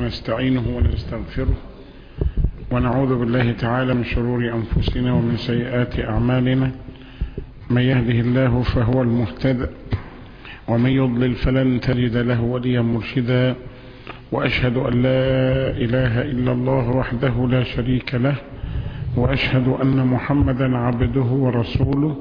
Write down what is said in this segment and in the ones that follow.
ونستعينه ونستغفره ونعوذ بالله تعالى من شرور أنفسنا ومن سيئات أعمالنا من يهده الله فهو المهتد ومن يضلل فلن تجد له وليا مرشدا وأشهد أن لا إله إلا الله وحده لا شريك له وأشهد أن محمدا عبده ورسوله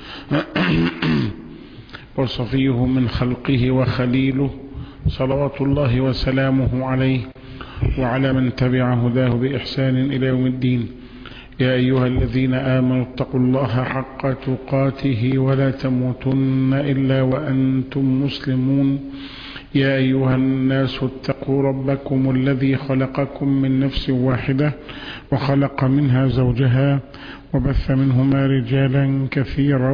وصفيه من خلقه وخليله صلوات الله وسلامه عليه وعلى من تبع هداه بإحسان إلى يوم الدين يا أيها الذين آمنوا اتقوا الله حق تقاته ولا تموتن إلا وأنتم مسلمون يا أيها الناس اتقوا ربكم الذي خلقكم من نفس واحدة وخلق منها زوجها وبث منهما رجالا كثيرا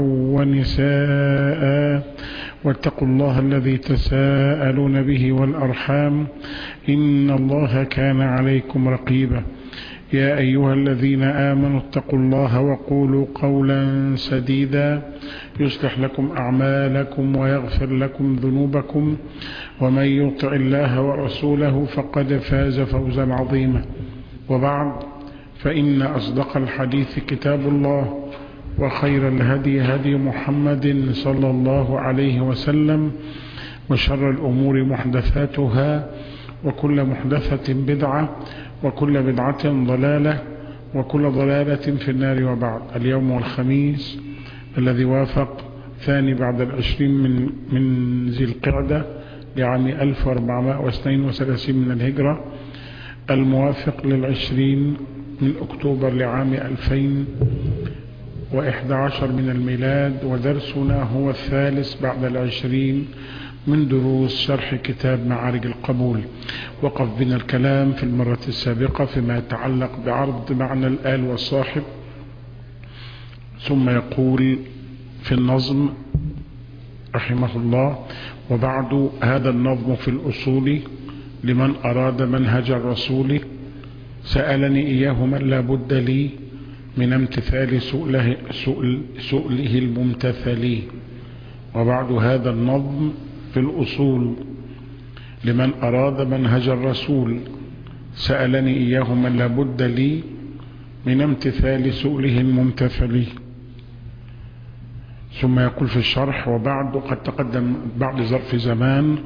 ونساء واتقوا الله الذي تساءلون به والأرحام إن الله كان عليكم رقيبا يا أيها الذين آمنوا اتقوا الله وقولوا قولا سديدا يصلح لكم أعمالكم ويغفر لكم ذنوبكم ومن يطع الله ورسوله فقد فاز فوزا عظيما وبعد فإن أصدق الحديث كتاب الله وخير الهدي هدي محمد صلى الله عليه وسلم وشر الأمور محدثاتها وكل محدثة بدعة وكل بدعة ضلالة وكل ضلالة في النار وبعد اليوم والخميس الذي وافق ثاني بعد العشرين من, من ذي القعدة لعام 1432 من الهجرة الموافق للعشرين من أكتوبر لعام 2011 من الميلاد ودرسنا هو الثالث بعد العشرين من دروس شرح كتاب معارج القبول وقف بنا الكلام في المرة السابقة فيما يتعلق بعرض معنى الآل والصاحب ثم يقول في النظم رحمه الله وبعد هذا النظم في الأصول لمن أراد منهج الرسول سألني إياه من لا بد لي من امتثال سؤله, سؤل سؤله الممتثل وبعد هذا النظم في الأصول لمن أراد منهج الرسول سألني إياه من لا بد لي من امتثال سؤله الممتثل ثم يقول في الشرح وبعد قد تقدم بعد ظرف زمان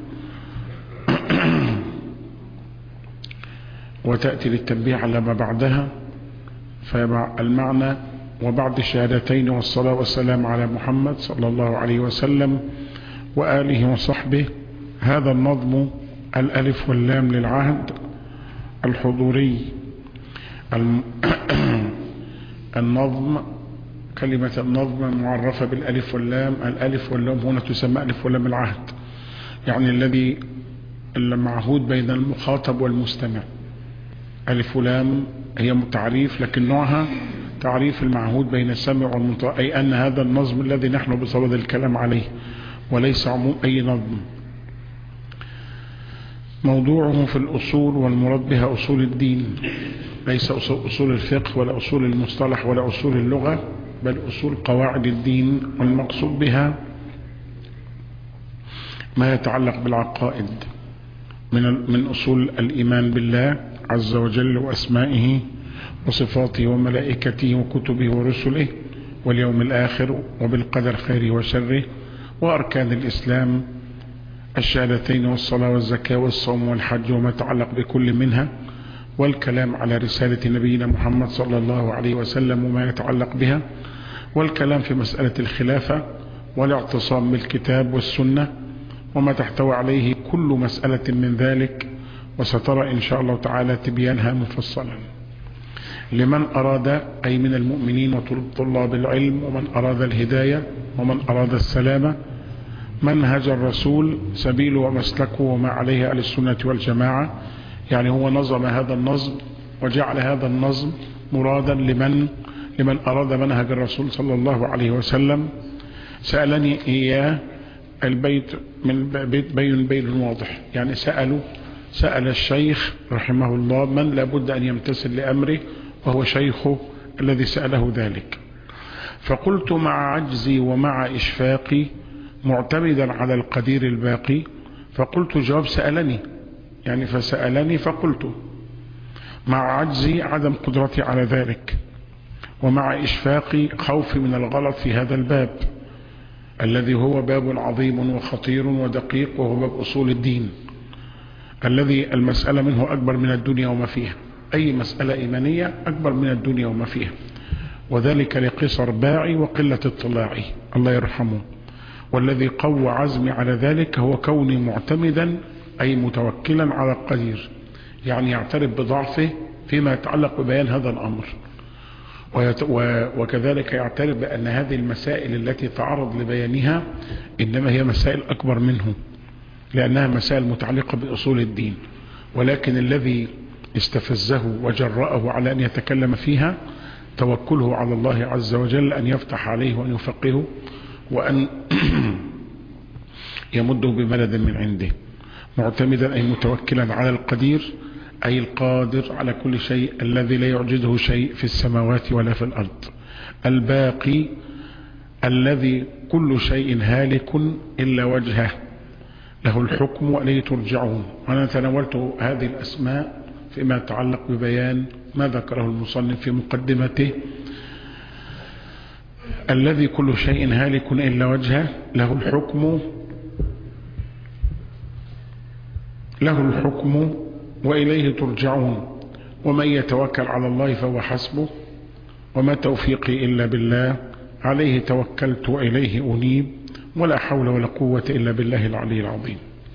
وتأتي للتنبيه على ما بعدها فالمعنى وبعد الشهادتين والصلاة والسلام على محمد صلى الله عليه وسلم وآله وصحبه هذا النظم الألف واللام للعهد الحضوري النظم كلمة النظم معرفة بالألف واللام الألف واللام هنا تسمى ألف واللام العهد يعني الذي المعهود بين المخاطب والمستمع ألف ولام هي تعريف لكن نوعها تعريف المعهود بين السمع والمنطق أي أن هذا النظم الذي نحن بصدد الكلام عليه وليس عموم أي نظم موضوعه في الأصول والمراد بها أصول الدين ليس أصول الفقه ولا أصول المصطلح ولا أصول اللغة بل أصول قواعد الدين والمقصود بها ما يتعلق بالعقائد من من أصول الإيمان بالله عز وجل وأسمائه وصفاته وملائكته وكتبه ورسله واليوم الآخر وبالقدر خيره وشره وأركان الإسلام الشهادتين والصلاة والزكاة والصوم والحج وما يتعلق بكل منها والكلام على رسالة نبينا محمد صلى الله عليه وسلم وما يتعلق بها والكلام في مسألة الخلافة والاعتصام بالكتاب والسنة وما تحتوي عليه كل مسألة من ذلك وسترى إن شاء الله تعالى تبيانها مفصلا لمن أراد أي من المؤمنين وطلاب العلم ومن أراد الهداية ومن أراد السلامة منهج الرسول سبيله ومسلكه وما عليه أهل السنة والجماعة يعني هو نظم هذا النظم وجعل هذا النظم مرادا لمن لمن أراد منهج الرسول صلى الله عليه وسلم سألني إياه البيت من بيت بين بين واضح يعني سألوا سأل الشيخ رحمه الله من لابد أن يمتثل لأمره وهو شيخه الذي سأله ذلك فقلت مع عجزي ومع إشفاقي معتمدا على القدير الباقي فقلت جواب سألني يعني فسألني فقلت مع عجزي عدم قدرتي على ذلك ومع إشفاقي خوفي من الغلط في هذا الباب الذي هو باب عظيم وخطير ودقيق وهو باب أصول الدين الذي المسألة منه أكبر من الدنيا وما فيها أي مسألة إيمانية أكبر من الدنيا وما فيها وذلك لقصر باعي وقلة اطلاعي الله يرحمه والذي قوى عزمي على ذلك هو كوني معتمدا أي متوكلا على القدير يعني يعترف بضعفه فيما يتعلق ببيان هذا الأمر وكذلك يعترف بأن هذه المسائل التي تعرض لبيانها إنما هي مسائل أكبر منه لأنها مسائل متعلقة بأصول الدين ولكن الذي استفزه وجرأه على أن يتكلم فيها توكله على الله عز وجل أن يفتح عليه وأن يفقهه وأن يمده بملد من عنده معتمدا أي متوكلا على القدير أي القادر على كل شيء الذي لا يعجزه شيء في السماوات ولا في الأرض الباقي الذي كل شيء هالك إلا وجهه له الحكم وإليه ترجعون وأنا تناولت هذه الأسماء فيما يتعلق ببيان ما ذكره المصنف في مقدمته الذي كل شيء هالك إلا وجهه له الحكم له الحكم وإليه ترجعون ومن يتوكل على الله فهو حسبه وما توفيقي إلا بالله عليه توكلت وإليه أنيب ولا حول ولا قوة إلا بالله العلي العظيم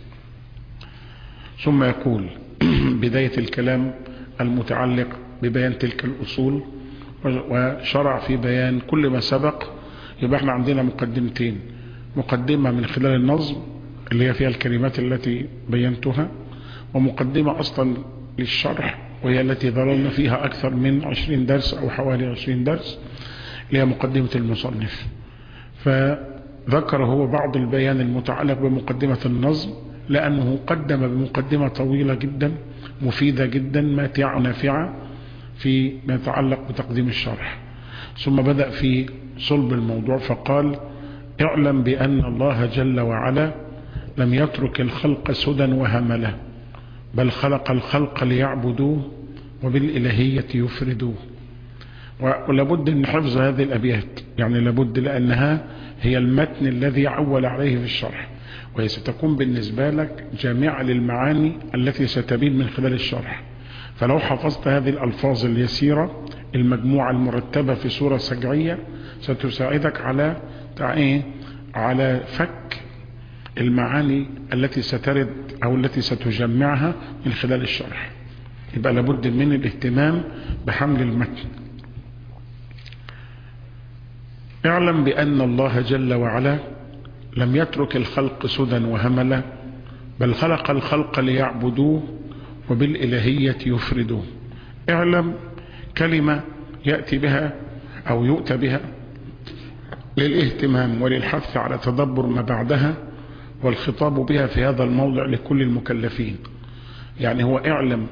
ثم يقول بداية الكلام المتعلق ببيان تلك الأصول وشرع في بيان كل ما سبق يبقى احنا عندنا مقدمتين مقدمة من خلال النظم اللي هي فيها الكلمات التي بينتها ومقدمة أصلا للشرح وهي التي ظللنا فيها أكثر من عشرين درس أو حوالي عشرين درس اللي هي مقدمة المصنف فذكر هو بعض البيان المتعلق بمقدمة النظم لأنه قدم بمقدمة طويلة جدا مفيدة جدا ماتعة نافعة في ما يتعلق بتقديم الشرح ثم بدأ في صلب الموضوع فقال اعلم بأن الله جل وعلا لم يترك الخلق سدى وهمله بل خلق الخلق ليعبدوه وبالإلهية يفردوه ولابد من حفظ هذه الأبيات يعني لابد لأنها هي المتن الذي عول عليه في الشرح وهي ستكون بالنسبة لك جامعة للمعاني التي ستبين من خلال الشرح فلو حفظت هذه الألفاظ اليسيرة المجموعة المرتبة في صورة سجعية ستساعدك على على فك المعاني التي سترد أو التي ستجمعها من خلال الشرح يبقى لابد من الاهتمام بحمل المتن اعلم بأن الله جل وعلا لم يترك الخلق سدى وهملا بل خلق الخلق ليعبدوه وبالإلهية يفردوه اعلم كلمة يأتي بها أو يؤتى بها للاهتمام وللحث على تدبر ما بعدها والخطاب بها في هذا الموضع لكل المكلفين يعني هو اعلم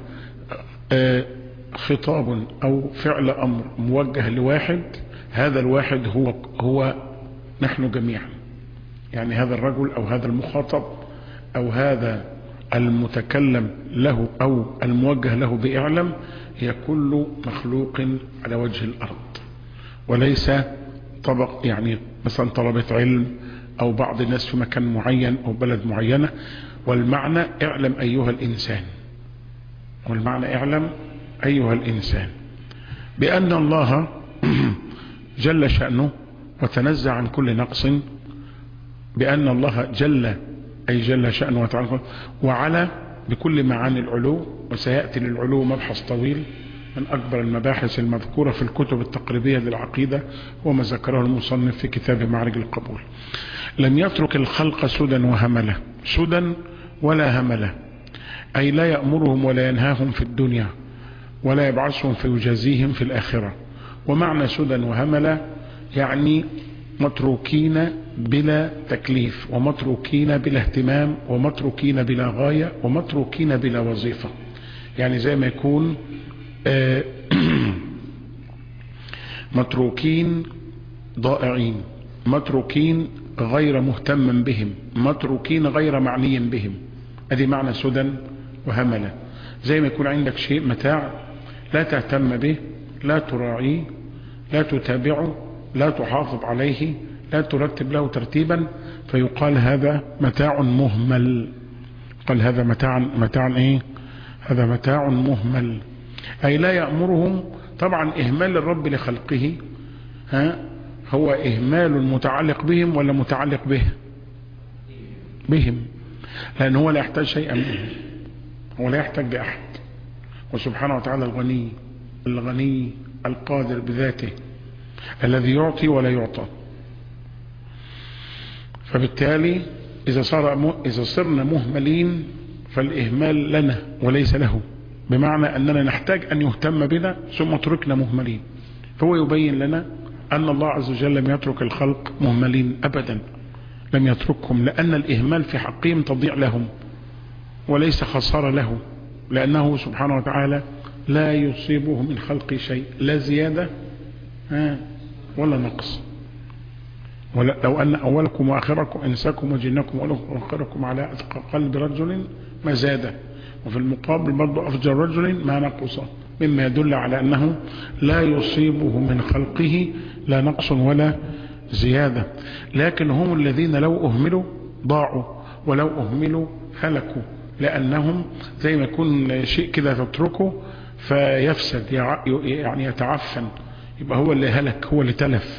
خطاب أو فعل أمر موجه لواحد هذا الواحد هو هو نحن جميعا يعني هذا الرجل أو هذا المخاطب أو هذا المتكلم له أو الموجه له بإعلم هي كل مخلوق على وجه الأرض وليس طبق يعني مثلا طلبة علم أو بعض الناس في مكان معين أو بلد معينة والمعنى اعلم أيها الإنسان والمعنى اعلم أيها الإنسان بأن الله جل شأنه وتنزع عن كل نقص بأن الله جل أي جل شأنه وتعالى وعلى بكل معاني العلو وسيأتي للعلو مبحث طويل من أكبر المباحث المذكورة في الكتب التقريبية للعقيدة وما ذكره المصنف في كتاب معرج القبول لم يترك الخلق سدى وهملة سدى ولا هملة أي لا يأمرهم ولا ينهاهم في الدنيا ولا يبعثهم فيجازيهم في الآخرة ومعنى سدى وهملة يعني متروكين بلا تكليف ومتروكين بلا اهتمام ومتروكين بلا غاية ومتروكين بلا وظيفة يعني زي ما يكون متروكين ضائعين متروكين غير مهتم بهم متروكين غير معني بهم ادي معنى سدى وهملة زي ما يكون عندك شيء متاع لا تهتم به لا تراعيه لا تتابعه لا تحافظ عليه لا ترتب له ترتيبا فيقال هذا متاع مهمل قال هذا متاع متاع ايه هذا متاع مهمل اي لا يأمرهم طبعا اهمال الرب لخلقه ها هو اهمال متعلق بهم ولا متعلق به بهم لان هو لا يحتاج شيئا منهم هو لا يحتاج لاحد وسبحانه وتعالى الغني الغني القادر بذاته الذي يعطي ولا يعطى فبالتالي إذا, صار إذا صرنا مهملين فالإهمال لنا وليس له بمعنى أننا نحتاج أن يهتم بنا ثم تركنا مهملين فهو يبين لنا أن الله عز وجل لم يترك الخلق مهملين أبدا لم يتركهم لأن الإهمال في حقهم تضيع لهم وليس خسارة له لأنه سبحانه وتعالى لا يصيبه من خلق شيء لا زيادة ولا نقص لو أن أولكم وآخركم إنساكم وجنكم وآخركم على أثقى قلب رجل ما زاد وفي المقابل برضو أفجر رجل ما نقص مما يدل على أنه لا يصيبه من خلقه لا نقص ولا زيادة لكن هم الذين لو أهملوا ضاعوا ولو أهملوا هلكوا لأنهم زي ما يكون شيء كده تتركه فيفسد يعني يتعفن يبقى هو اللي هلك هو اللي تلف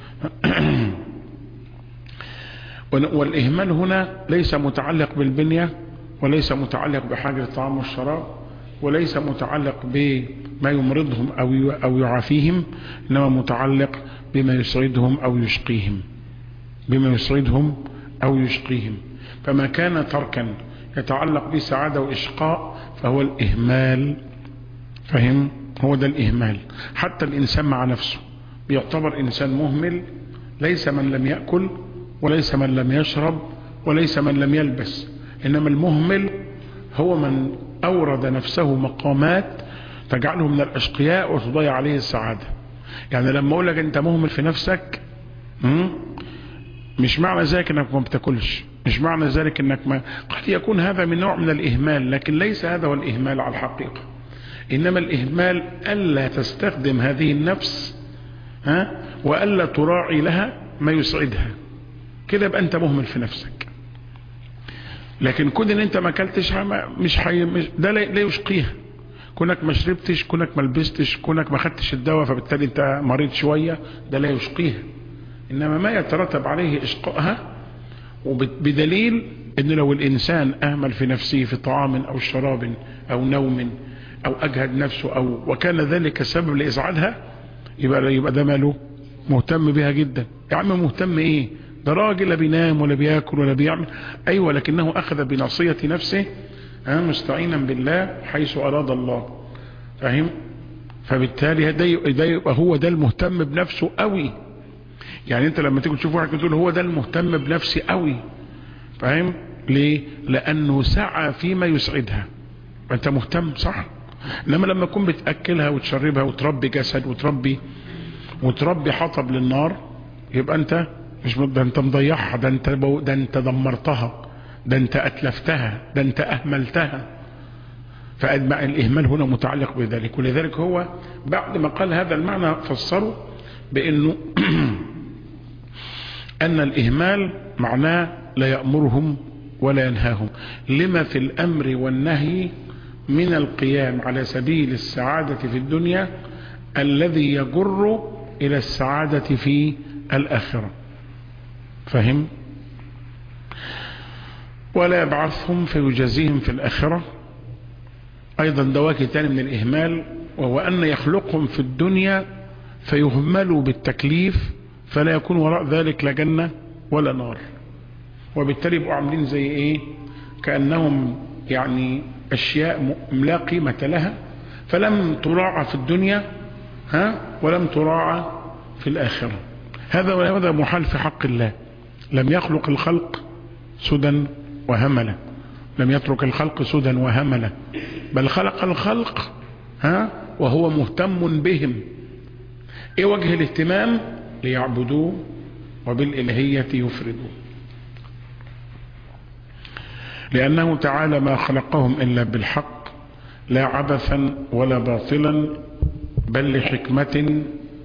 والإهمال هنا ليس متعلق بالبنية وليس متعلق بحاجة الطعام والشراب وليس متعلق بما يمرضهم أو أو يعافيهم إنما متعلق بما يسعدهم أو يشقيهم بما يسعدهم أو يشقيهم فما كان تركا يتعلق بسعادة وإشقاء فهو الإهمال فهم هو ده الإهمال حتى الإنسان مع نفسه بيعتبر إنسان مهمل ليس من لم يأكل وليس من لم يشرب وليس من لم يلبس إنما المهمل هو من أورد نفسه مقامات تجعله من الأشقياء وتضيع عليه السعادة يعني لما أقول لك أنت مهمل في نفسك مش معنى ذلك أنك ما بتاكلش مش معنى ذلك أنك ما قد يكون هذا من نوع من الإهمال لكن ليس هذا هو الإهمال على الحقيقة إنما الإهمال ألا تستخدم هذه النفس ها وألا تراعي لها ما يسعدها كده يبقى أنت مهمل في نفسك لكن كون ان انت ما اكلتش مش حي... مش ده لا يشقيها كونك ما شربتش كونك ما لبستش كونك ما خدتش الدواء فبالتالي انت مريض شويه ده لا يشقيها انما ما يترتب عليه اشقائها وبدليل ان لو الانسان اهمل في نفسه في طعام او شراب او نوم او اجهد نفسه او وكان ذلك سبب لازعاجها يبقى يبقى ده ماله مهتم بها جدا يا عم مهتم ايه ده راجل لا بينام ولا بياكل ولا بيعمل ايوه لكنه اخذ بناصيه نفسه مستعينا بالله حيث اراد الله فاهم فبالتالي ده يبقى هو ده المهتم بنفسه قوي يعني انت لما تيجي تشوف واحد تقول هو ده المهتم بنفسه قوي فاهم ليه لانه سعى فيما يسعدها انت مهتم صح انما لما تكون بتاكلها وتشربها وتربي جسد وتربي وتربي حطب للنار يبقى انت مش ده انت مضيعها ده انت ده انت دمرتها ده انت اتلفتها ده انت اهملتها فأجمع الإهمال هنا متعلق بذلك ولذلك هو بعد ما قال هذا المعنى فسره بأنه أن الإهمال معناه لا يأمرهم ولا ينهاهم لما في الأمر والنهي من القيام على سبيل السعادة في الدنيا الذي يجر إلى السعادة في الآخرة فهم ولا يبعثهم فيجازيهم في الآخرة أيضا دواكي تاني من الإهمال وهو أن يخلقهم في الدنيا فيهملوا بالتكليف فلا يكون وراء ذلك لا جنة ولا نار وبالتالي يبقوا عاملين زي إيه كأنهم يعني أشياء لا قيمة لها فلم تراعى في الدنيا ها ولم تراعى في الآخرة هذا وهذا محال في حق الله لم يخلق الخلق سدى وهملا لم يترك الخلق سدى وهملا بل خلق الخلق ها وهو مهتم بهم ايه وجه الاهتمام ليعبدوه وبالالهية يفردوه لأنه تعالى ما خلقهم إلا بالحق لا عبثا ولا باطلا بل لحكمة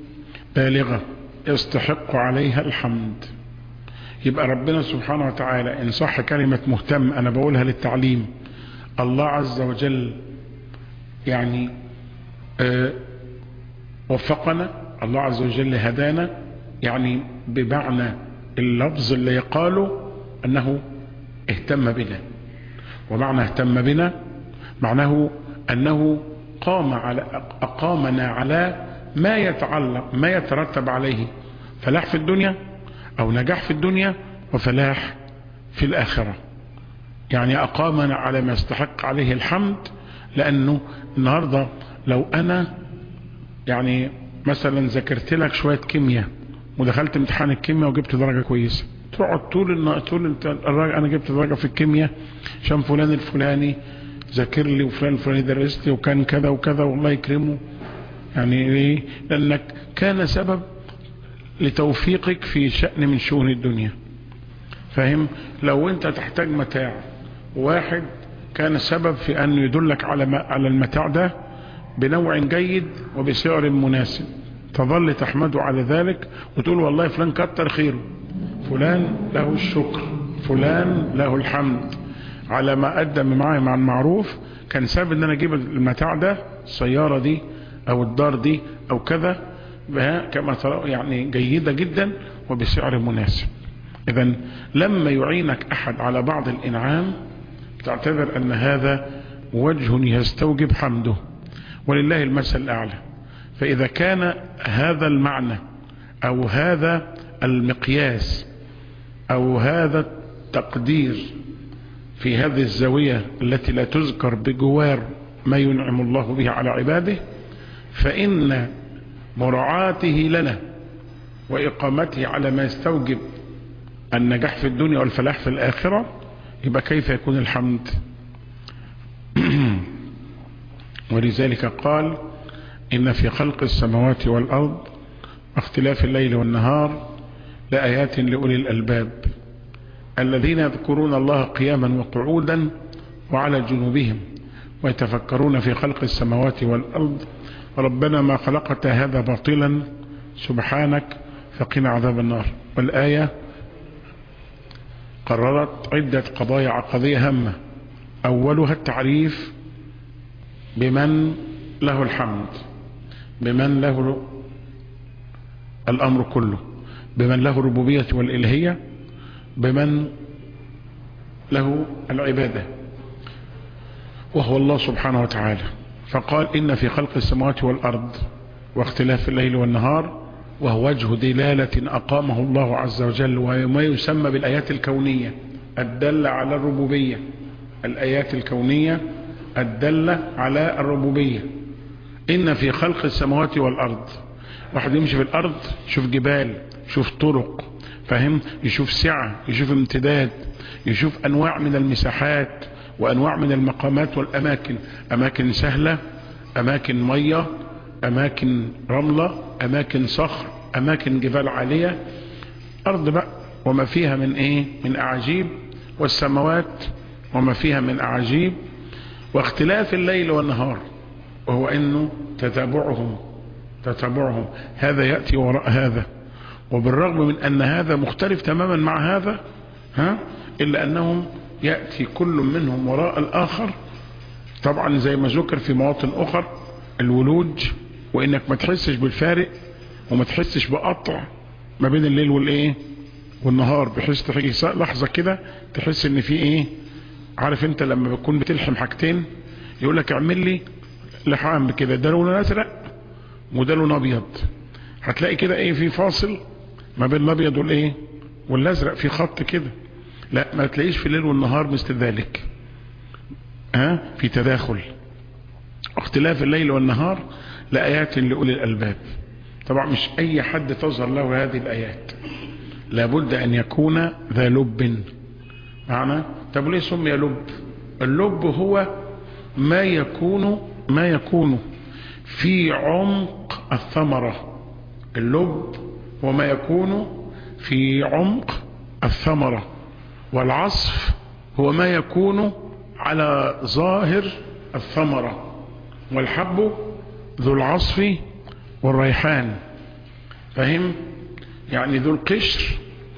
بالغة يستحق عليها الحمد يبقى ربنا سبحانه وتعالى إن صح كلمة مهتم أنا بقولها للتعليم الله عز وجل يعني آه وفقنا الله عز وجل هدانا يعني بمعنى اللفظ اللي يقاله أنه اهتم بنا ومعنى اهتم بنا معناه أنه قام على أقامنا على ما يتعلق ما يترتب عليه فلاح في الدنيا أو نجاح في الدنيا وفلاح في الآخرة يعني أقامنا على ما يستحق عليه الحمد لأنه النهاردة لو أنا يعني مثلا ذاكرت لك شوية كيمياء ودخلت امتحان الكيمياء وجبت درجة كويسة تقعد طول النهار طول انت الراجل انا جبت درجة في الكيمياء عشان فلان الفلاني ذاكر لي وفلان الفلاني درس لي وكان كذا وكذا والله يكرمه يعني ليه؟ لانك كان سبب لتوفيقك في شأن من شؤون الدنيا فاهم لو انت تحتاج متاع واحد كان سبب في ان يدلك على ما على المتاع ده بنوع جيد وبسعر مناسب تظل تحمده على ذلك وتقول والله فلان كتر خيره فلان له الشكر فلان له الحمد على ما قدم معايا مع المعروف كان سبب ان انا اجيب المتاع ده السيارة دي او الدار دي او كذا كما ترى يعني جيدة جدا وبسعر مناسب اذا لما يعينك احد على بعض الانعام تعتبر ان هذا وجه يستوجب حمده ولله المثل الاعلى فاذا كان هذا المعنى او هذا المقياس او هذا التقدير في هذه الزاوية التي لا تذكر بجوار ما ينعم الله به على عباده فإن مراعاته لنا وإقامته على ما يستوجب النجاح في الدنيا والفلاح في الآخرة يبقى كيف يكون الحمد ولذلك قال إن في خلق السماوات والأرض واختلاف الليل والنهار لآيات لأولي الألباب الذين يذكرون الله قياما وقعودا وعلى جنوبهم ويتفكرون في خلق السماوات والأرض ربنا ما خلقت هذا باطلا سبحانك فقنا عذاب النار والآية قررت عدة قضايا عقدية هامة أولها التعريف بمن له الحمد بمن له الأمر كله بمن له الربوبية والإلهية بمن له العبادة وهو الله سبحانه وتعالى فقال إن في خلق السماوات والأرض واختلاف الليل والنهار وهو وجه دلالة أقامه الله عز وجل وما يسمى بالآيات الكونية الدالة على الربوبية الآيات الكونية الدالة على الربوبية إن في خلق السماوات والأرض واحد يمشي في الأرض يشوف جبال يشوف طرق فاهم يشوف سعة يشوف امتداد يشوف أنواع من المساحات وأنواع من المقامات والأماكن أماكن سهلة أماكن مية أماكن رملة أماكن صخر أماكن جبال عالية أرض بقى وما فيها من إيه من أعاجيب والسماوات وما فيها من أعاجيب واختلاف الليل والنهار وهو أنه تتابعهم تتابعهم هذا يأتي وراء هذا وبالرغم من أن هذا مختلف تماما مع هذا ها إلا أنهم يأتي كل منهم وراء الآخر طبعا زي ما ذكر في مواطن أخر الولوج وإنك ما تحسش بالفارق وما تحسش بقطع ما بين الليل والإيه والنهار بحيث تيجي لحظة كده تحس إن في إيه عارف أنت لما بتكون بتلحم حاجتين يقول لك اعمل لي لحام كده ده لونه أزرق وده لونه أبيض هتلاقي كده إيه في فاصل ما بين الأبيض والإيه والأزرق في خط كده لا ما تلاقيش في الليل والنهار مثل ذلك ها في تداخل اختلاف الليل والنهار لآيات لأولي الألباب طبعا مش أي حد تظهر له هذه الآيات لابد أن يكون ذا لب معنى طب ليه سمي لب اللب هو ما يكون ما يكون في عمق الثمرة اللب هو ما يكون في عمق الثمرة والعصف هو ما يكون على ظاهر الثمرة والحب ذو العصف والريحان فهم يعني ذو القشر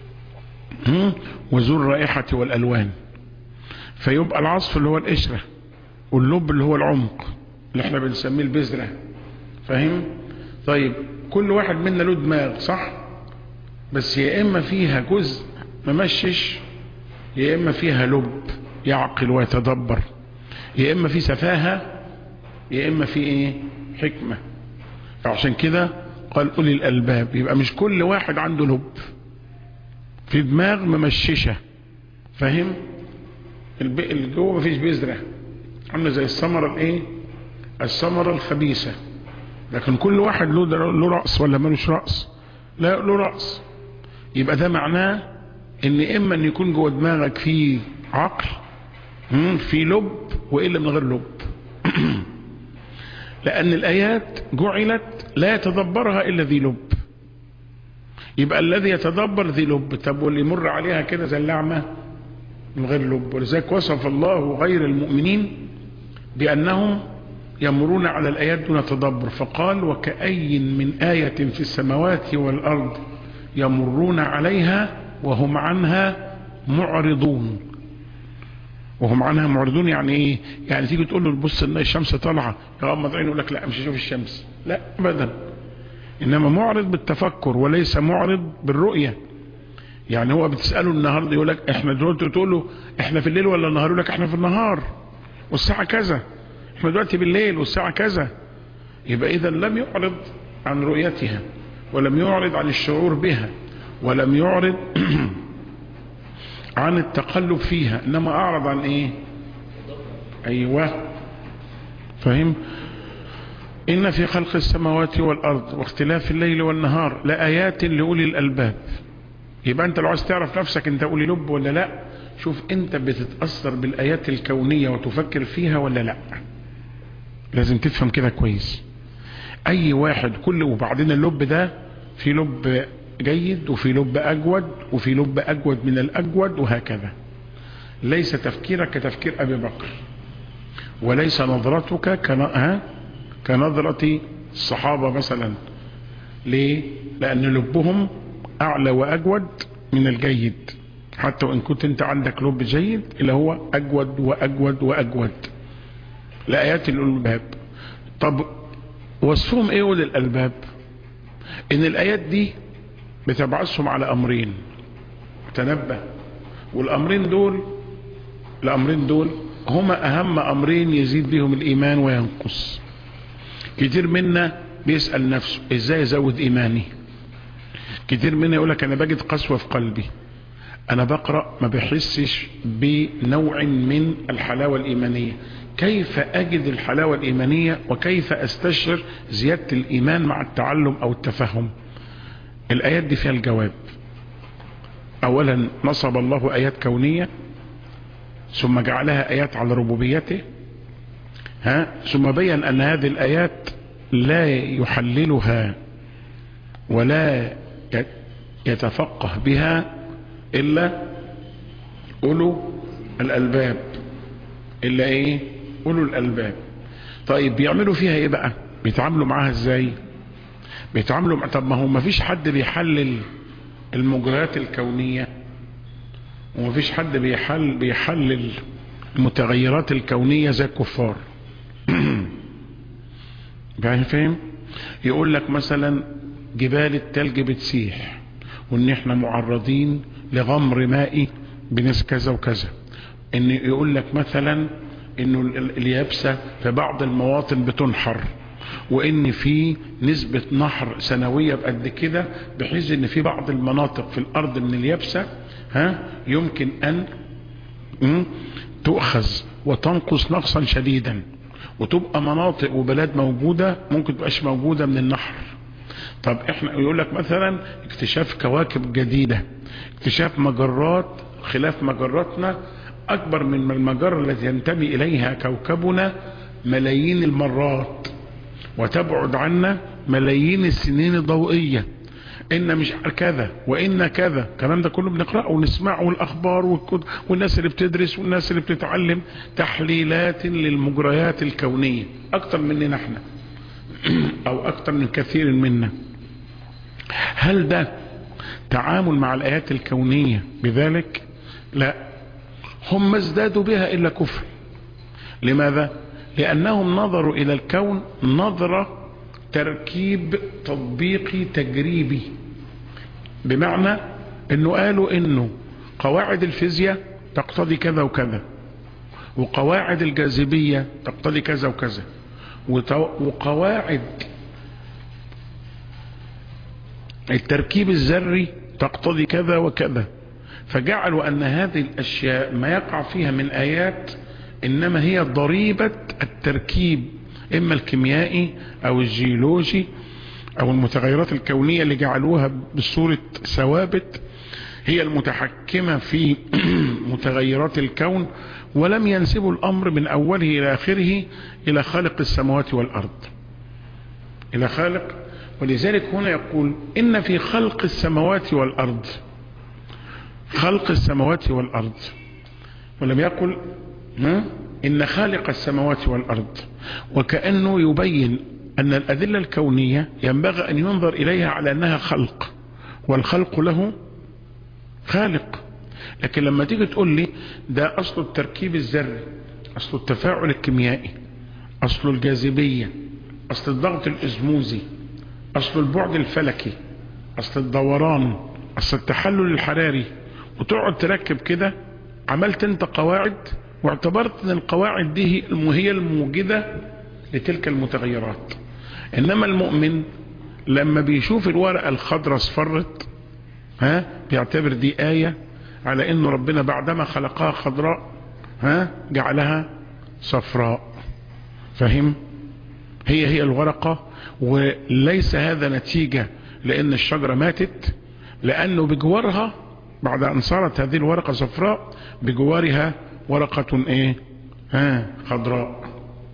وذو الرائحة والألوان فيبقى العصف اللي هو القشرة واللب اللي هو العمق اللي احنا بنسميه البذرة فاهم طيب كل واحد منا له دماغ صح بس يا اما فيها جزء ممشش يا اما فيها لب يعقل ويتدبر يا اما في سفاهة يا اما في ايه حكمة عشان كده قال أولي الألباب يبقى مش كل واحد عنده لب في دماغ ممششة فاهم الجو مفيش بذرة عامله زي الثمرة الايه الثمرة الخبيثة لكن كل واحد له له رأس ولا ملوش رأس لا له رأس يبقى ده معناه ان اما ان يكون جوه دماغك في عقل في لب والا من غير لب لان الايات جعلت لا يتدبرها الا ذي لب يبقى الذي يتدبر ذي لب طب واللي يمر عليها كده زي اللعمة من غير لب ولذلك وصف الله غير المؤمنين بأنهم يمرون على الآيات دون تدبر فقال وكأي من آية في السماوات والأرض يمرون عليها وهم عنها معرضون وهم عنها معرضون يعني ايه يعني تيجي تقول له بص ان الشمس طالعه يغمض عينه يقول لك لا مش هشوف الشمس لا ابدا انما معرض بالتفكر وليس معرض بالرؤيه يعني هو بتساله النهارده يقول لك احنا دلوقتي تقول له احنا في الليل ولا النهار يقول لك احنا في النهار والساعه كذا احنا دلوقتي بالليل والساعه كذا يبقى اذا لم يعرض عن رؤيتها ولم يعرض عن الشعور بها ولم يعرض عن التقلب فيها انما اعرض عن ايه ايوه فهم ان في خلق السماوات والارض واختلاف الليل والنهار لآيات لأولي الالباب يبقى انت لو عايز تعرف نفسك انت أولي لب ولا لا شوف انت بتتأثر بالايات الكونية وتفكر فيها ولا لا لازم تفهم كده كويس اي واحد كل وبعدين اللب ده في لب جيد وفي لب أجود وفي لب أجود من الأجود وهكذا ليس تفكيرك كتفكير أبي بكر وليس نظرتك كنظرة الصحابة مثلا ليه؟ لأن لبهم أعلى وأجود من الجيد حتى وإن كنت أنت عندك لب جيد اللي هو أجود وأجود وأجود لآيات الألباب طب وصفهم إيه أولي الألباب إن الآيات دي بتبعثهم على امرين تنبه والامرين دول الامرين دول هما اهم امرين يزيد بهم الايمان وينقص كتير منا بيسأل نفسه ازاي ازود ايماني كتير منا يقولك انا بجد قسوة في قلبي انا بقرأ ما بحسش بنوع من الحلاوة الايمانية كيف اجد الحلاوة الايمانية وكيف استشعر زيادة الايمان مع التعلم او التفهم الآيات دي فيها الجواب أولا نصب الله آيات كونية ثم جعلها آيات على ربوبيته ها ثم بين أن هذه الآيات لا يحللها ولا يتفقه بها إلا أولو الألباب إلا إيه أولو الألباب طيب بيعملوا فيها إيه بقى بيتعاملوا معاها إزاي بيتعاملوا طب ما هو ما فيش حد بيحلل المجريات الكونية وما فيش حد بيحل بيحلل المتغيرات الكونية زي الكفار فاهم يقول لك مثلا جبال التلج بتسيح وان احنا معرضين لغمر مائي بناس كذا وكذا ان يقول لك مثلا انه اليابسة في بعض المواطن بتنحر وان في نسبة نحر سنوية بقد كده بحيث ان في بعض المناطق في الارض من اليابسة ها يمكن ان تؤخذ وتنقص نقصا شديدا وتبقى مناطق وبلاد موجودة ممكن تبقاش موجودة من النحر طب احنا يقول لك مثلا اكتشاف كواكب جديدة اكتشاف مجرات خلاف مجراتنا اكبر من المجرة التي ينتمي اليها كوكبنا ملايين المرات وتبعد عنا ملايين السنين الضوئية ان مش كذا وان كذا الكلام ده كله بنقراه ونسمعه الاخبار والكتب والناس اللي بتدرس والناس اللي بتتعلم تحليلات للمجريات الكونيه اكتر مننا احنا او اكتر من كثير منا هل ده تعامل مع الايات الكونيه بذلك لا هم ما ازدادوا بها الا كفر لماذا لانهم نظروا الى الكون نظره تركيب تطبيقي تجريبي بمعنى انه قالوا انه قواعد الفيزياء تقتضي كذا وكذا وقواعد الجاذبية تقتضي كذا وكذا وقواعد التركيب الذري تقتضي كذا وكذا فجعلوا ان هذه الاشياء ما يقع فيها من ايات انما هي ضريبة التركيب اما الكيميائي او الجيولوجي او المتغيرات الكونية اللي جعلوها بصورة ثوابت هي المتحكمة في متغيرات الكون ولم ينسبوا الامر من اوله الى اخره الى خالق السماوات والارض الى خالق ولذلك هنا يقول ان في خلق السماوات والارض خلق السماوات والارض ولم يقل ها ان خالق السماوات والارض وكأنه يبين ان الادلة الكونية ينبغي ان ينظر اليها على انها خلق والخلق له خالق لكن لما تيجي تقول لي ده اصل التركيب الذري اصل التفاعل الكيميائي اصل الجاذبية اصل الضغط الاسموزي اصل البعد الفلكي اصل الدوران اصل التحلل الحراري وتقعد تركب كده عملت انت قواعد واعتبرت ان القواعد دي هي الموجدة لتلك المتغيرات انما المؤمن لما بيشوف الورقة الخضراء اصفرت ها بيعتبر دي آية على انه ربنا بعدما خلقها خضراء ها جعلها صفراء فهم هي هي الورقة وليس هذا نتيجة لان الشجرة ماتت لانه بجوارها بعد ان صارت هذه الورقة صفراء بجوارها ورقة ايه ها خضراء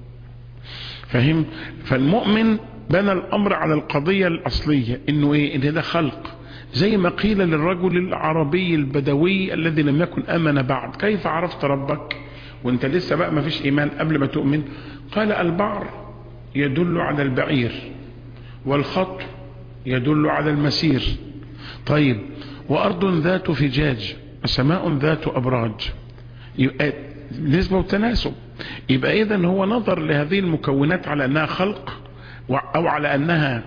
فهم فالمؤمن بنى الامر على القضية الاصلية انه ايه ان ده خلق زي ما قيل للرجل العربي البدوي الذي لم يكن امن بعد كيف عرفت ربك وانت لسه بقى ما فيش ايمان قبل ما تؤمن قال البعر يدل على البعير والخط يدل على المسير طيب وارض ذات فجاج وسماء ذات ابراج يبقى نسبة وتناسب يبقى اذا هو نظر لهذه المكونات على انها خلق او على انها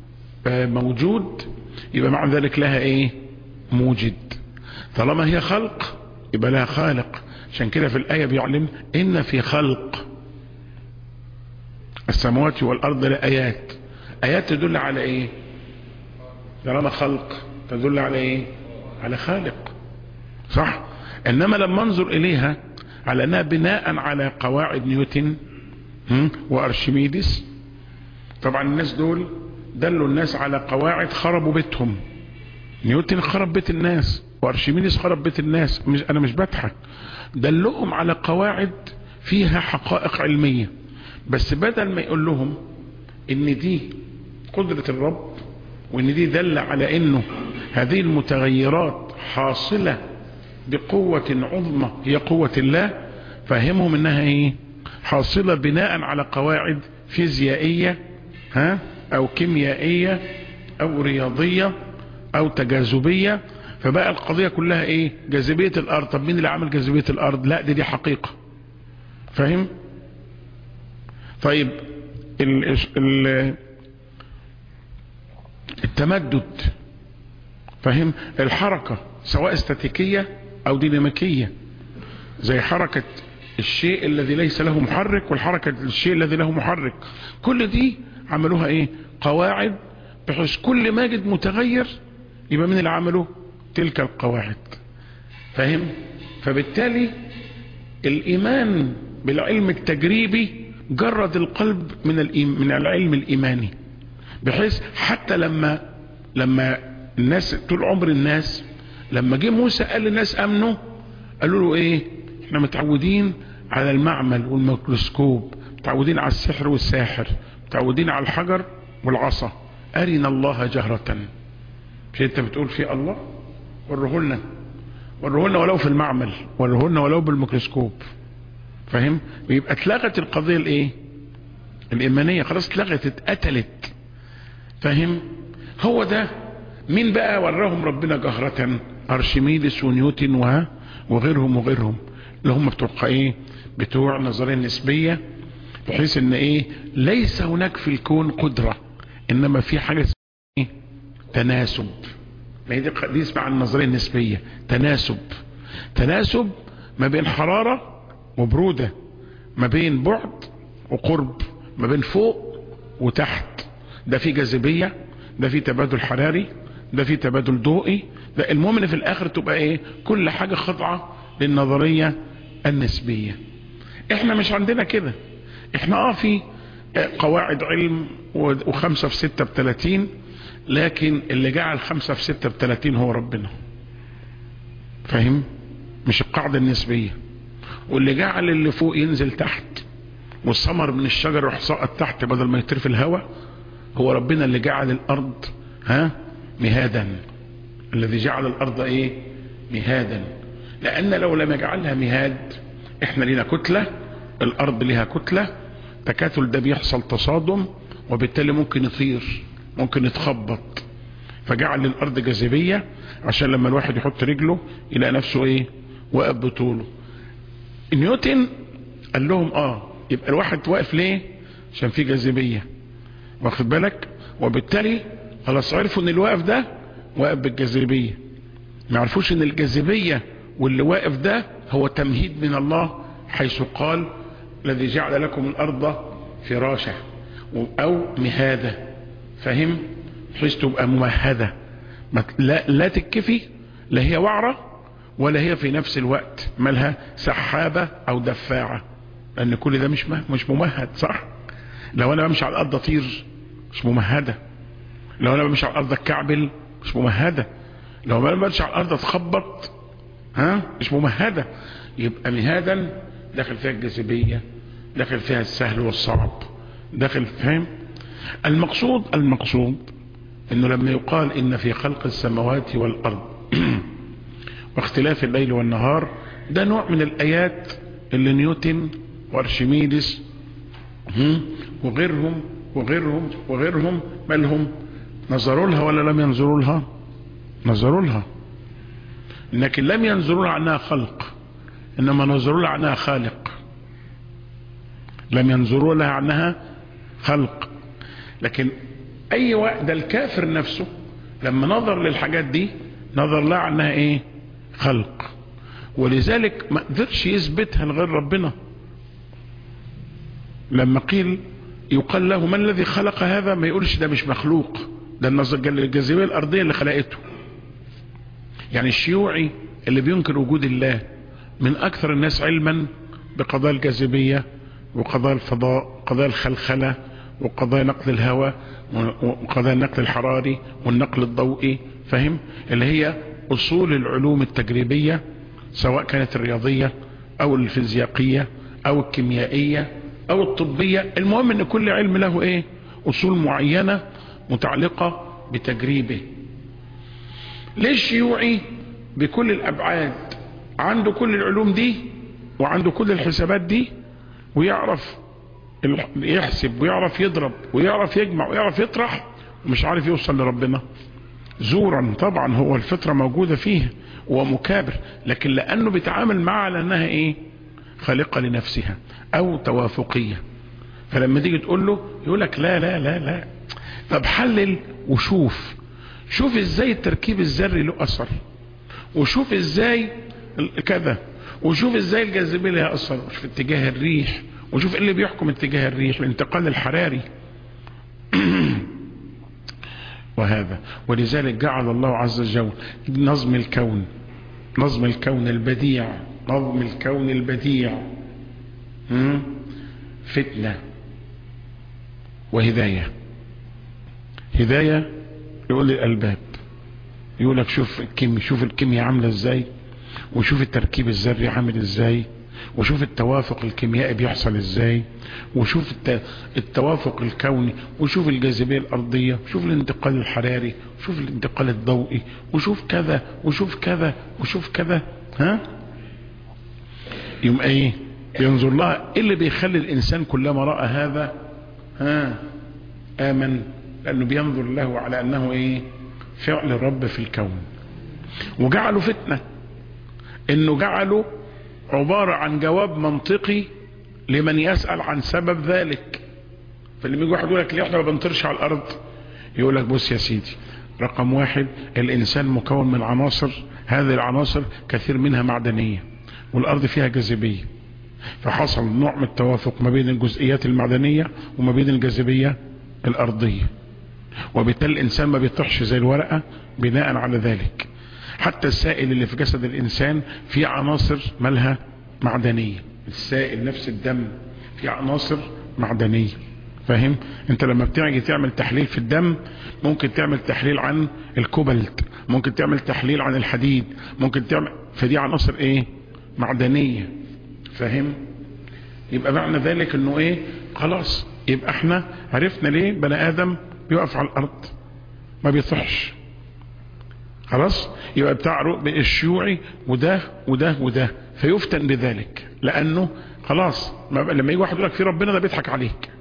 موجود يبقى مع ذلك لها ايه موجد طالما هي خلق يبقى لها خالق عشان كده في الآية بيعلم إن في خلق السماوات والأرض لآيات آيات تدل على إيه طالما خلق تدل على إيه على خالق صح إنما لما انظر إليها على أنها بناء على قواعد نيوتن وأرشميدس طبعا الناس دول دلوا الناس على قواعد خربوا بيتهم نيوتن خرب بيت الناس وارشميدس خرب بيت الناس مش انا مش بضحك دلهم على قواعد فيها حقائق علمية بس بدل ما يقول لهم ان دي قدرة الرب وان دي دل على انه هذه المتغيرات حاصلة بقوة عظمى هي قوة الله فهمهم انها ايه حاصلة بناء على قواعد فيزيائية ها او كيميائية او رياضية او تجاذبية فبقى القضية كلها ايه جاذبية الارض طب مين اللي عمل جاذبية الارض لا دي دي حقيقة فاهم طيب ال ال التمدد فاهم الحركة سواء استاتيكية او ديناميكية زي حركة الشيء الذي ليس له محرك والحركة الشيء الذي له محرك كل دي عملوها ايه قواعد بحيث كل ماجد متغير يبقى من اللي عمله تلك القواعد فاهم فبالتالي الايمان بالعلم التجريبي جرد القلب من من العلم الايماني بحيث حتى لما لما الناس طول عمر الناس لما جه موسى قال للناس امنوا قالوا له ايه احنا متعودين على المعمل والميكروسكوب متعودين على السحر والساحر متعودين على الحجر والعصا أرنا الله جهرة مش انت بتقول في الله وريه لنا وريه لنا ولو في المعمل وريه لنا ولو بالميكروسكوب فاهم ويبقى اتلغت القضيه الايه الايمانيه خلاص اتلغت اتقتلت فاهم هو ده مين بقى وراهم ربنا جهرة ارشميدس ونيوتن و وغيرهم وغيرهم اللي هم بتوع ايه بتوع النظريه النسبيه بحيث ان ايه ليس هناك في الكون قدره انما في حاجه اسمها ايه تناسب ما هي دي دي اسمها النظريه النسبيه تناسب تناسب ما بين حراره وبروده ما بين بعد وقرب ما بين فوق وتحت ده في جاذبيه ده في تبادل حراري ده في تبادل ضوئي ده المهم ان في الاخر تبقى ايه كل حاجه خاضعه للنظريه النسبيه احنا مش عندنا كده احنا اه في قواعد علم وخمسة في ستة بتلاتين لكن اللي جعل خمسة في ستة بتلاتين هو ربنا فاهم مش القاعدة النسبية واللي جعل اللي فوق ينزل تحت والثمر من الشجر يروح ساقط تحت بدل ما يطير في الهواء هو ربنا اللي جعل الارض ها مهادا الذي جعل الارض ايه مهادا لان لو لم يجعلها مهاد احنا لينا كتلة الارض لها كتلة تكاتل ده بيحصل تصادم وبالتالي ممكن يطير ممكن يتخبط فجعل الارض جاذبية عشان لما الواحد يحط رجله يلاقي نفسه ايه واقف بطوله نيوتن قال لهم اه يبقى الواحد واقف ليه عشان في جاذبية واخد بالك وبالتالي خلاص عرفوا ان الواقف ده واقف بالجاذبية ما يعرفوش ان الجاذبية واللي واقف ده هو تمهيد من الله حيث قال الذي جعل لكم الارض فراشة او مهادة فهم بحيث تبقى ممهدة لا, لا تكفي لا هي وعرة ولا هي في نفس الوقت مالها سحابة او دفاعة لان كل ده مش مش ممهد صح لو انا بمشي على الارض اطير مش ممهدة لو انا بمشي على الارض اتكعبل مش ممهدة لو انا بمشي على الارض اتخبط ها مش ممهدة يبقى مهادا داخل فيها الجاذبية داخل فيها السهل والصعب داخل فهم المقصود المقصود انه لما يقال ان في خلق السماوات والارض واختلاف الليل والنهار ده نوع من الايات اللي نيوتن وارشميدس وغيرهم وغيرهم وغيرهم مالهم نظروا لها ولا لم ينظروا لها نظروا لها لكن لم ينظروا لها عنها خلق انما نظروا لها عنها خالق لم ينظروا لها عنها خلق لكن اي وقت ده الكافر نفسه لما نظر للحاجات دي نظر لها عنها ايه خلق ولذلك ما قدرش يثبتها لغير ربنا لما قيل يقال له ما الذي خلق هذا ما يقولش ده مش مخلوق ده الجاذبيه الارضيه اللي خلقته يعني الشيوعي اللي بينكر وجود الله من اكثر الناس علما بقضايا الجاذبيه وقضايا الفضاء قضايا الخلخله وقضايا نقل الهواء وقضايا النقل الحراري والنقل الضوئي فهم اللي هي اصول العلوم التجريبيه سواء كانت الرياضيه او الفيزيائيه او الكيميائيه او الطبيه المهم ان كل علم له ايه اصول معينه متعلقه بتجريبه ليه الشيوعي بكل الابعاد عنده كل العلوم دي وعنده كل الحسابات دي ويعرف يحسب ويعرف يضرب ويعرف يجمع ويعرف يطرح ومش عارف يوصل لربنا زورا طبعا هو الفطرة موجودة فيه ومكابر لكن لأنه بيتعامل معها على أنها إيه خالقة لنفسها أو توافقية فلما تيجي تقول له يقول لك لا لا لا لا طب حلل وشوف شوف ازاي التركيب الذري له اثر وشوف ازاي كذا وشوف ازاي الجاذبيه لها اثر وشوف اتجاه الريح وشوف ايه اللي بيحكم اتجاه الريح الانتقال الحراري وهذا ولذلك جعل الله عز وجل نظم الكون نظم الكون البديع نظم الكون البديع فتنة وهداية هداية يقول للألباب يقول لك شوف الكيمياء شوف الكيمياء عاملة ازاي وشوف التركيب الذري عامل ازاي وشوف التوافق الكيميائي بيحصل ازاي وشوف التوافق الكوني وشوف الجاذبية الارضية وشوف الانتقال الحراري وشوف الانتقال الضوئي وشوف كذا وشوف كذا وشوف كذا ها يوم ايه ينظر لها ايه اللي بيخلي الانسان كلما رأى هذا ها امن لانه بينظر له على انه ايه فعل الرب في الكون وجعله فتنة انه جعله عبارة عن جواب منطقي لمن يسأل عن سبب ذلك فلما يجي واحد يقول لك ليه احنا ما بنطرش على الارض يقول لك بص يا سيدي رقم واحد الانسان مكون من عناصر هذه العناصر كثير منها معدنية والارض فيها جاذبية فحصل نوع من التوافق ما بين الجزئيات المعدنية وما بين الجاذبية الارضية وبالتالي الانسان ما بيطرحش زي الورقة بناء على ذلك حتى السائل اللي في جسد الانسان فيه عناصر مالها معدنية السائل نفس الدم فيه عناصر معدنية فاهم انت لما بتيجي تعمل تحليل في الدم ممكن تعمل تحليل عن الكوبالت ممكن تعمل تحليل عن الحديد ممكن تعمل فدي عناصر ايه معدنية فاهم يبقى معنى ذلك انه ايه خلاص يبقى احنا عرفنا ليه بني ادم بيقف على الارض ما بيصحش خلاص يبقى بتاع الشيوعي وده وده وده فيفتن بذلك لانه خلاص لما يجي واحد يقول لك في ربنا ده بيضحك عليك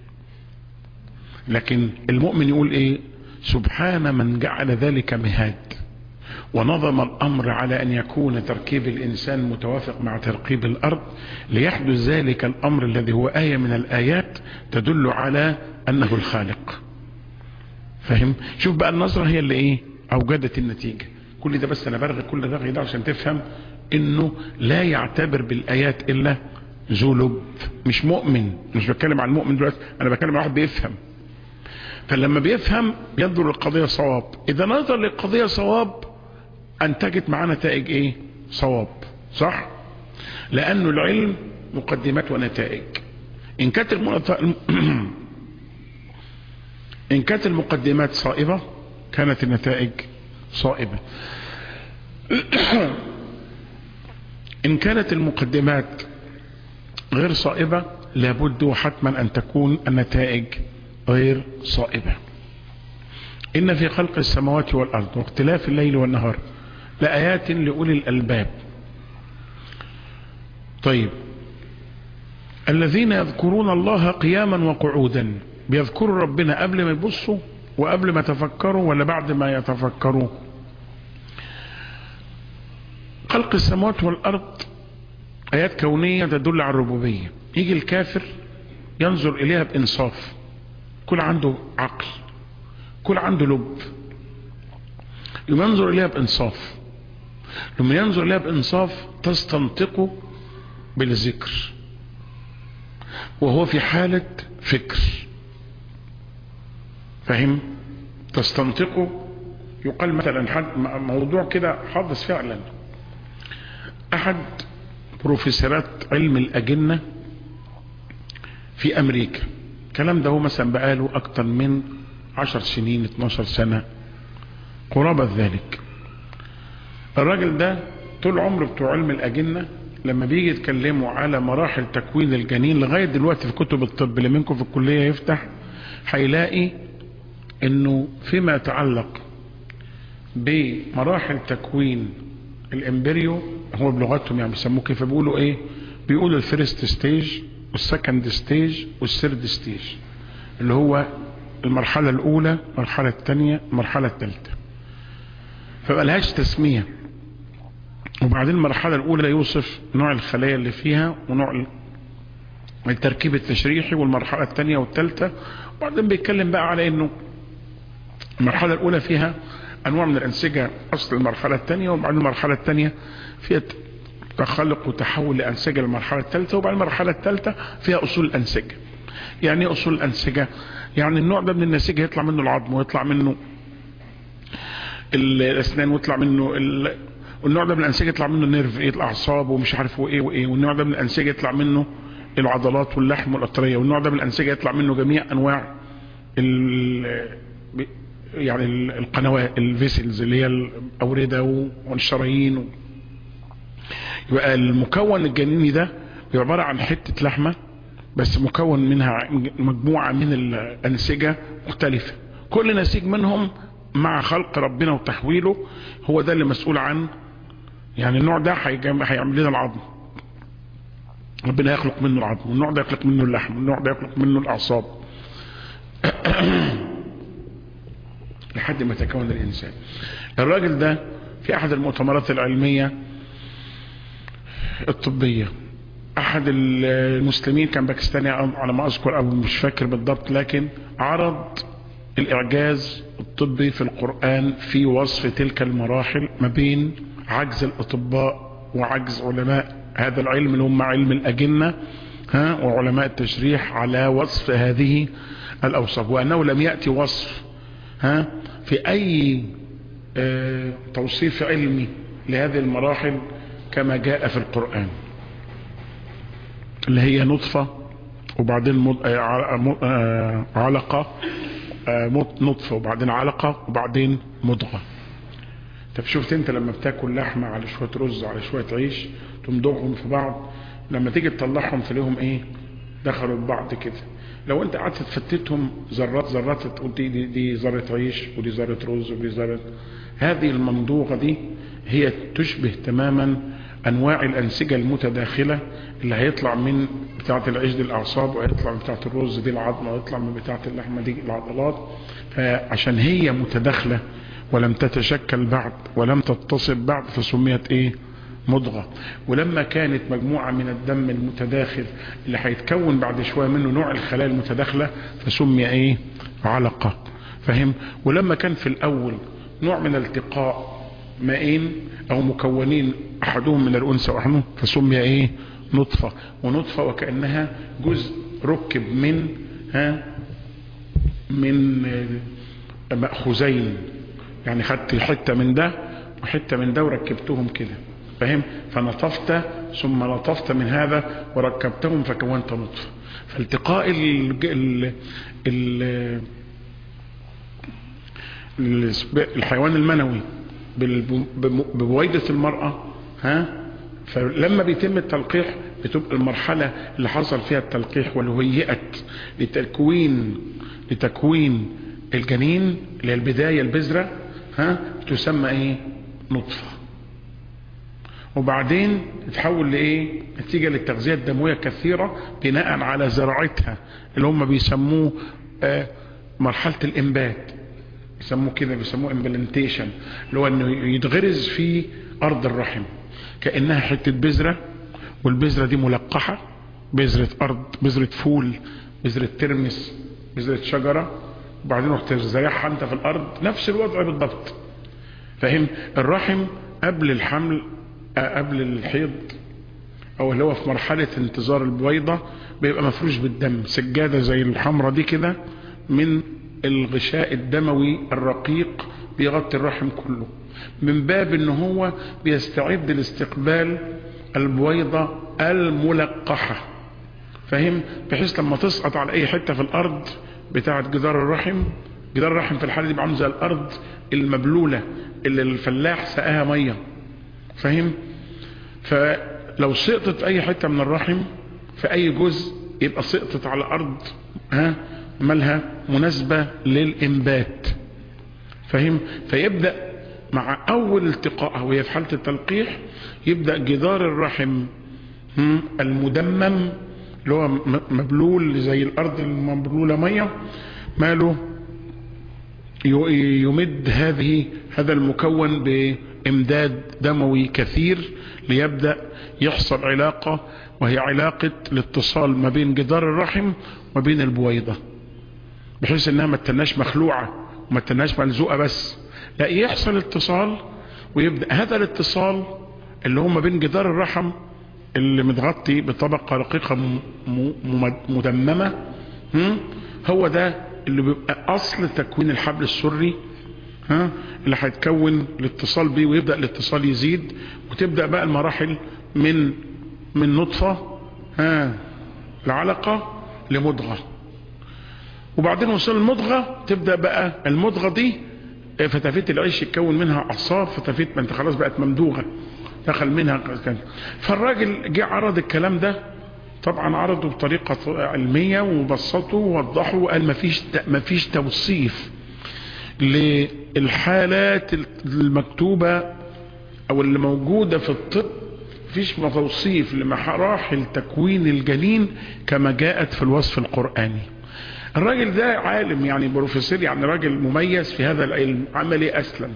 لكن المؤمن يقول ايه سبحان من جعل ذلك مهاد ونظم الامر على ان يكون تركيب الانسان متوافق مع تركيب الارض ليحدث ذلك الامر الذي هو ايه من الايات تدل على انه الخالق فهم شوف بقى النظرة هي اللي ايه اوجدت النتيجة كل ده بس انا برغي كل ده ده عشان تفهم انه لا يعتبر بالايات الا ذو لب مش مؤمن مش بتكلم عن المؤمن دلوقتي انا بتكلم عن واحد بيفهم فلما بيفهم ينظر للقضية صواب اذا نظر للقضية صواب انتجت معاه نتائج ايه صواب صح لانه العلم مقدمات ونتائج ان كانت ان كانت المقدمات صائبة كانت النتائج صائبة ان كانت المقدمات غير صائبة لابد حتما ان تكون النتائج غير صائبة ان في خلق السماوات والارض واختلاف الليل والنهار لآيات لأولي الألباب طيب الذين يذكرون الله قياما وقعودا بيذكروا ربنا قبل ما يبصوا وقبل ما يتفكروا ولا بعد ما يتفكروا خلق السماوات والأرض آيات كونية تدل على الربوبية يجي الكافر ينظر إليها بإنصاف كل عنده عقل كل عنده لب ينظر إليها بإنصاف لما ينظر إليها بإنصاف تستنطقه بالذكر وهو في حالة فكر فهم تستنطقه يقال مثلا حد موضوع كده حدث فعلا احد بروفيسورات علم الاجنة في امريكا الكلام ده هو مثلا بقاله اكتر من عشر سنين 12 سنة قرابة ذلك الراجل ده طول عمره بتوع علم الاجنة لما بيجي يتكلموا على مراحل تكوين الجنين لغاية دلوقتي في كتب الطب اللي منكم في الكلية يفتح هيلاقي انه فيما يتعلق بمراحل تكوين الامبريو هو بلغتهم يعني بيسموه كيف بيقولوا ايه بيقولوا الفيرست ستيج والسكند ستيج والثيرد ستيج اللي هو المرحلة الاولى المرحلة الثانية المرحلة الثالثة فبقالهاش تسمية وبعدين المرحلة الاولى يوصف نوع الخلايا اللي فيها ونوع التركيب التشريحي والمرحلة الثانية والثالثة وبعدين بيتكلم بقى على انه المرحلة الاولى فيها انواع من الانسجة اصل المرحلة الثانية وبعدين المرحلة الثانية فيها تخلق وتحول لانسجة للمرحلة الثالثة وبعدين المرحلة الثالثة فيها اصول الانسجة يعني ايه اصول الانسجة يعني النوع ده من النسيج يطلع منه العظم ويطلع منه الاسنان ويطلع منه ال... والنوع ده من الانسجة يطلع منه النيرف يطلع اعصاب ومش عارف وايه وايه والنوع ده من الانسجة يطلع منه العضلات واللحم والقطرية والنوع ده من الانسجة يطلع منه جميع انواع ال... يعني القنوات الفيسلز اللي هي الاوردة والشرايين و... يبقى المكون الجنيني ده بيبقى عبارة عن حتة لحمة بس مكون منها مجموعة من الأنسجة مختلفة كل نسيج منهم مع خلق ربنا وتحويله هو ده اللي مسؤول عن يعني النوع ده هيعمل لنا العظم ربنا يخلق منه العظم والنوع ده يخلق منه اللحم والنوع ده يخلق منه الأعصاب لحد ما تكون الإنسان الراجل ده في أحد المؤتمرات العلمية الطبية أحد المسلمين كان باكستاني على ما أذكر أو مش فاكر بالضبط لكن عرض الإعجاز الطبي في القرآن في وصف تلك المراحل ما بين عجز الأطباء وعجز علماء هذا العلم اللي هم علم الأجنة ها وعلماء التشريح على وصف هذه الأوصاف وأنه لم يأتي وصف ها في أي اه توصيف علمي لهذه المراحل كما جاء في القرآن اللي هي نطفة وبعدين مد... اه علقة اه نطفة وبعدين علقة وبعدين مضغة طب شفت انت لما بتاكل لحمة على شوية رز على شوية عيش تمضغهم في بعض لما تيجي تطلعهم تلاقيهم ايه دخلوا ببعض كده لو انت قعدت تفتتهم ذرات ذرات تقول دي, دي, دي ذرة عيش ودي ذرة رز ودي ذرة هذه الممضوغة دي هي تشبه تماما انواع الانسجة المتداخلة اللي هيطلع من بتاعة العيش دي الاعصاب وهيطلع من بتاعة الرز دي العظم وهيطلع من بتاعة اللحمة دي العضلات فعشان هي متداخلة ولم تتشكل بعد ولم تتصل بعد فسميت ايه مضغة ولما كانت مجموعة من الدم المتداخل اللي هيتكون بعد شوية منه نوع الخلايا المتداخلة فسمي ايه علقة فهم ولما كان في الاول نوع من التقاء مائين او مكونين احدهم من الانثى واحدهم فسمي ايه نطفة ونطفة وكأنها جزء ركب من ها من مأخوذين يعني خدت حتة من ده وحتة من ده وركبتهم كده فاهم فنطفت ثم لطفت من هذا وركبتهم فكونت نطفة فالتقاء ال ال ال الحيوان المنوي ببويضة المرأة ها فلما بيتم التلقيح بتبقى المرحلة اللي حصل فيها التلقيح والهيئت لتكوين لتكوين الجنين اللي هي البداية البذرة ها تسمى ايه نطفة وبعدين تتحول لايه نتيجة للتغذية الدموية كثيرة بناء على زراعتها اللي هم بيسموه آه مرحلة الانبات بيسموه كده بيسموه امبلنتيشن اللي هو انه يتغرز في ارض الرحم كأنها حتة بذرة والبذرة دي ملقحة بذرة ارض بذرة فول بذرة ترمس بذرة شجرة وبعدين رحت تزرعها انت في الارض نفس الوضع بالضبط فاهم الرحم قبل الحمل قبل الحيض او اللي هو في مرحلة انتظار البويضة بيبقى مفروش بالدم سجادة زي الحمرة دي كده من الغشاء الدموي الرقيق بيغطي الرحم كله من باب ان هو بيستعد لاستقبال البويضة الملقحة فاهم بحيث لما تسقط على اي حتة في الارض بتاعة جدار الرحم جدار الرحم في الحالة دي عامل زي الارض المبلولة اللي الفلاح سقاها مية فاهم فلو سقطت اي حتة من الرحم في اي جزء يبقى سقطت على ارض ها مالها مناسبة للانبات فاهم فيبدأ مع اول التقاء وهي في حالة التلقيح يبدأ جدار الرحم المدمم اللي هو مبلول زي الارض المبلولة مية ماله يمد هذه هذا المكون بامداد دموي كثير ليبدأ يحصل علاقة وهي علاقة الاتصال ما بين جدار الرحم وما بين البويضة بحيث انها ما تناش مخلوعة وما تناش ملزوقة بس لا يحصل اتصال ويبدأ هذا الاتصال اللي هو ما بين جدار الرحم اللي متغطي بطبقة رقيقة مدممة هو ده اللي بيبقى اصل تكوين الحبل السري ها اللي هيتكون الاتصال بيه ويبدأ الاتصال يزيد وتبدأ بقى المراحل من من نطفة ها العلقة لمضغة وبعدين وصل المضغة تبدأ بقى المضغة دي فتافيت العيش يتكون منها اعصاب فتافيت ما انت خلاص بقت ممدوغة دخل منها فالراجل جه عرض الكلام ده طبعا عرضه بطريقة علمية وبسطه ووضحه وقال مفيش مفيش توصيف للحالات المكتوبة او اللي موجودة في الطب مفيش توصيف لمراحل تكوين الجنين كما جاءت في الوصف القرآني الراجل ده عالم يعني بروفيسور يعني راجل مميز في هذا العلم عمل ايه اسلم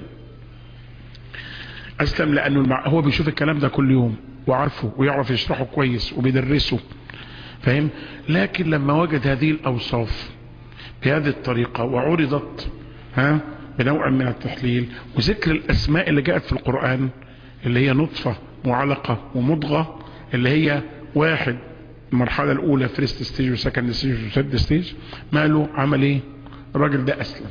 اسلم لانه هو بيشوف الكلام ده كل يوم وعارفه ويعرف يشرحه كويس وبيدرسه فاهم لكن لما وجد هذه الاوصاف بهذه الطريقة وعرضت ها بنوع من التحليل وذكر الاسماء اللي جاءت في القرآن اللي هي نطفة وعلقة ومضغة اللي هي واحد المرحلة الاولى فيرست ستيج وسكند ستيج وثيرد ستيج ماله عمل ايه الراجل ده اسلم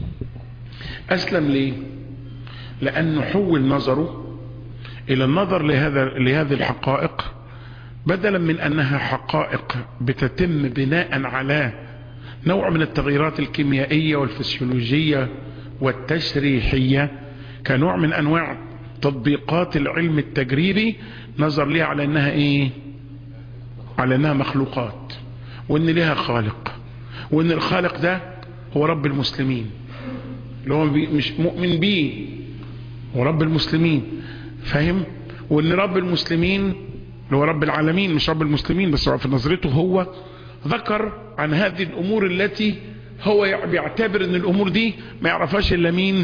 اسلم ليه لانه حول نظره الى النظر لهذا لهذه الحقائق بدلا من انها حقائق بتتم بناء على نوع من التغييرات الكيميائية والفسيولوجية والتشريحية كنوع من انواع تطبيقات العلم التجريبي نظر ليها على انها ايه على انها مخلوقات وان لها خالق وان الخالق ده هو رب المسلمين اللي هو مش مؤمن بيه هو رب المسلمين فاهم وان رب المسلمين اللي هو رب العالمين مش رب المسلمين بس في نظرته هو ذكر عن هذه الامور التي هو بيعتبر ان الامور دي ما يعرفهاش الا مين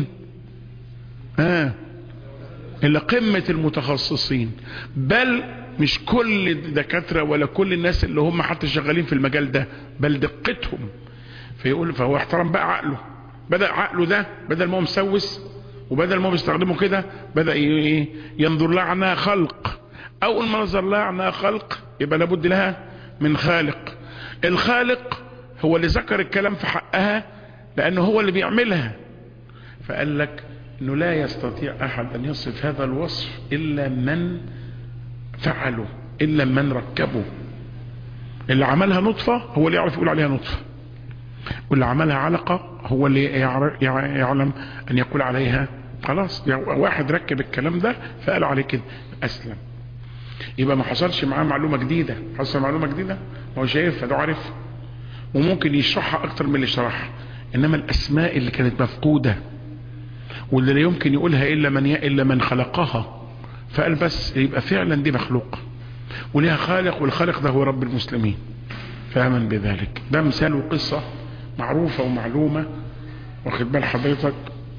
ها الا قمة المتخصصين بل مش كل الدكاترة ولا كل الناس اللي هم حتى شغالين في المجال ده بل دقتهم فيقول فهو احترم بقى عقله بدأ عقله ده بدل ما هو مسوس وبدل ما هو بيستخدمه كده بدأ ينظر لها عنها خلق اول ما نظر لها عنها خلق يبقى لابد لها من خالق الخالق هو اللي ذكر الكلام في حقها لانه هو اللي بيعملها فقال لك انه لا يستطيع احد ان يصف هذا الوصف الا من فعله الا من ركبه اللي عملها نطفة هو اللي يعرف يقول عليها نطفة واللي عملها علقة هو اللي يعلم ان يقول عليها خلاص يعني واحد ركب الكلام ده فقال عليه كده اسلم يبقى ما حصلش معاه معلومة جديدة حصل معلومة جديدة ما هو شايفها ده عارف وممكن يشرحها اكتر من اللي شرحها انما الاسماء اللي كانت مفقودة واللي لا يمكن يقولها الا من الا من خلقها فقال بس يبقى فعلا دي مخلوق وليها خالق والخالق ده هو رب المسلمين فامن بذلك ده مثال وقصة معروفة ومعلومة واخد بال حضرتك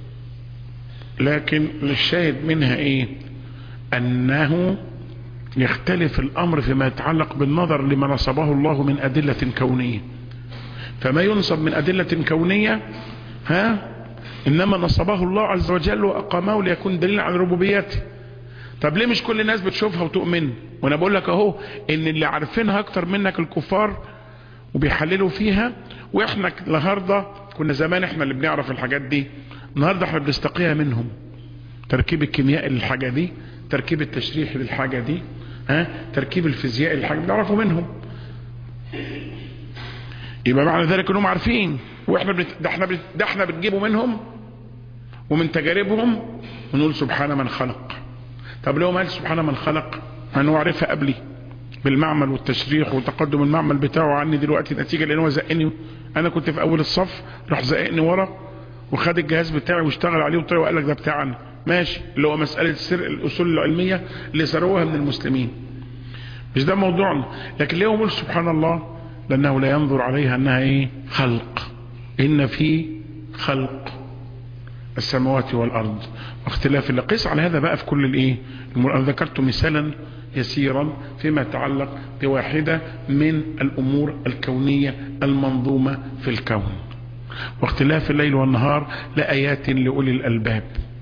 لكن الشاهد منها ايه انه يختلف الامر فيما يتعلق بالنظر لما نصبه الله من ادلة كونية فما ينصب من ادلة كونية ها انما نصبه الله عز وجل واقامه ليكون دليل على ربوبيته طب ليه مش كل الناس بتشوفها وتؤمن وانا بقول لك اهو ان اللي عارفينها اكتر منك الكفار وبيحللوا فيها واحنا النهارده كنا زمان احنا اللي بنعرف الحاجات دي النهارده احنا بنستقيها منهم تركيب الكيميائي للحاجه دي تركيب التشريح للحاجه دي ها تركيب الفيزياء للحاجه بنعرفه منهم يبقى معنى ذلك انهم عارفين واحنا بنت... ده احنا بنت... ده احنا بنجيبه منهم ومن تجاربهم ونقول سبحان من خلق طب لو ما قال سبحان من خلق انا عارفها قبلي بالمعمل والتشريح وتقدم المعمل بتاعه عني دلوقتي نتيجة لان هو زقني انا كنت في اول الصف راح زقني ورا وخد الجهاز بتاعي واشتغل عليه وطلع وقال لك ده بتاعنا ماشي اللي هو مسألة سر الاصول العلمية اللي سروها من المسلمين مش ده موضوعنا لكن ليه يقول سبحان الله لانه لا ينظر عليها انها ايه خلق ان في خلق السماوات والارض واختلاف الله قيس على هذا بقى في كل الايه انا ذكرت مثالا يسيرا فيما يتعلق بواحدة من الامور الكونية المنظومة في الكون واختلاف الليل والنهار لآيات لأولي الألباب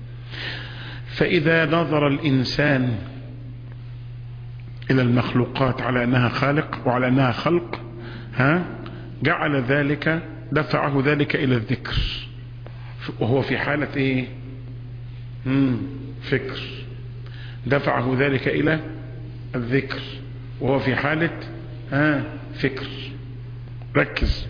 فإذا نظر الإنسان إلى المخلوقات على أنها خالق وعلى أنها خلق ها جعل ذلك دفعه ذلك إلى الذكر وهو في حالة إيه مم فكر دفعه ذلك إلى الذكر وهو في حالة ها فكر ركز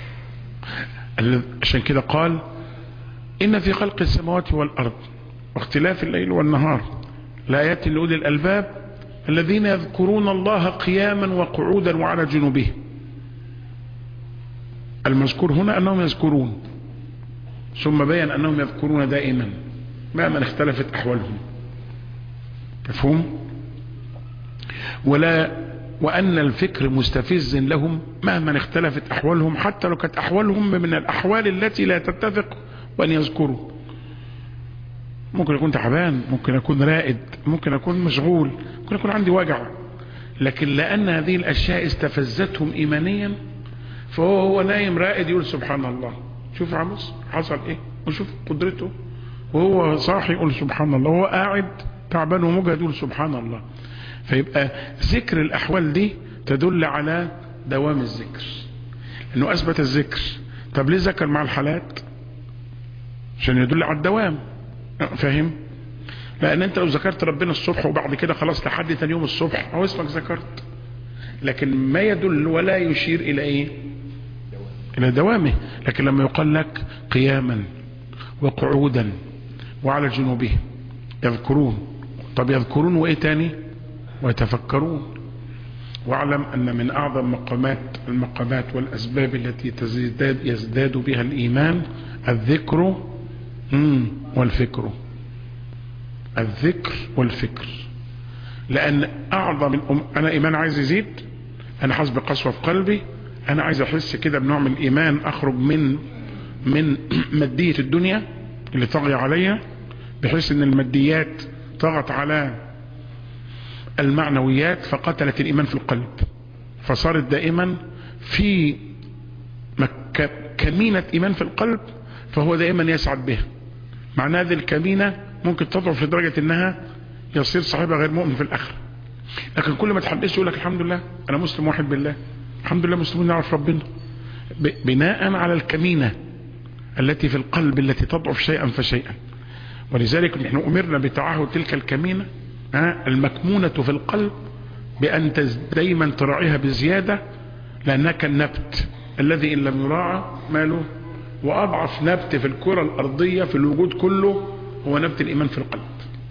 عشان كده قال إن في خلق السماوات والأرض واختلاف الليل والنهار لآيات لأولي الألباب الذين يذكرون الله قياما وقعودا وعلى جنوبهم المذكور هنا أنهم يذكرون ثم بين أنهم يذكرون دائما مهما اختلفت أحوالهم مفهوم ولا وأن الفكر مستفز لهم مهما اختلفت أحوالهم حتى لو كانت أحوالهم من الأحوال التي لا تتفق وأن يذكروا ممكن أكون تعبان ممكن أكون رائد ممكن أكون مشغول ممكن أكون عندي وجع لكن لأن هذه الأشياء استفزتهم إيمانيا فهو هو نايم رائد يقول سبحان الله شوف عمس حصل ايه وشوف قدرته وهو صاحي يقول سبحان الله وهو قاعد تعبان ومجهد يقول سبحان الله فيبقى ذكر الأحوال دي تدل على دوام الذكر لأنه أثبت الذكر طب ليه ذكر مع الحالات عشان يدل على الدوام فاهم لأن أنت لو ذكرت ربنا الصبح وبعد كده خلاص لحد تاني يوم الصبح هو اسمك ذكرت لكن ما يدل ولا يشير إلى إيه إلى دوامه لكن لما يقال لك قياما وقعودا وعلى جنوبهم يذكرون طب يذكرون وإيه تاني ويتفكرون واعلم أن من أعظم مقامات المقامات والأسباب التي تزداد يزداد بها الإيمان الذكر والفكر الذكر والفكر لأن أعظم الأم... أنا إيمان عايز يزيد أنا حاسس بقسوة في قلبي أنا عايز أحس كده بنوع من الإيمان أخرج من من مادية الدنيا اللي طغي عليا بحيث أن الماديات طغت على المعنويات فقتلت الإيمان في القلب فصارت دائما في كمينة إيمان في القلب فهو دائما يسعد بها مع هذه الكمينة ممكن تضعف لدرجة أنها يصير صاحبها غير مؤمن في الآخر لكن كل ما تحدثه يقول لك الحمد لله أنا مسلم واحد بالله الحمد لله مسلمين نعرف ربنا بناء على الكمينة التي في القلب التي تضعف شيئا فشيئا ولذلك نحن أمرنا بتعهد تلك الكمينة المكمونة في القلب بأن دايما تراعيها بزيادة لأنها كالنبت الذي إن لم يراعى ماله وأضعف نبت في الكرة الأرضية في الوجود كله هو نبت الإيمان في القلب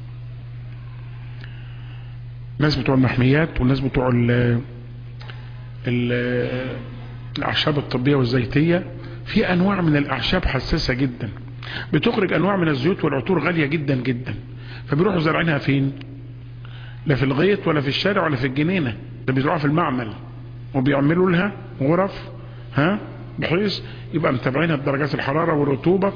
الناس بتوع المحميات والناس بتوع ال ال الأعشاب الطبية والزيتية في أنواع من الأعشاب حساسة جدا بتخرج أنواع من الزيوت والعطور غالية جدا جدا فبيروحوا زارعينها فين لا في الغيط ولا في الشارع ولا في الجنينة ده بيزرعوها في المعمل وبيعملوا لها غرف ها بحيث يبقى متابعينها بدرجات الحرارة والرطوبة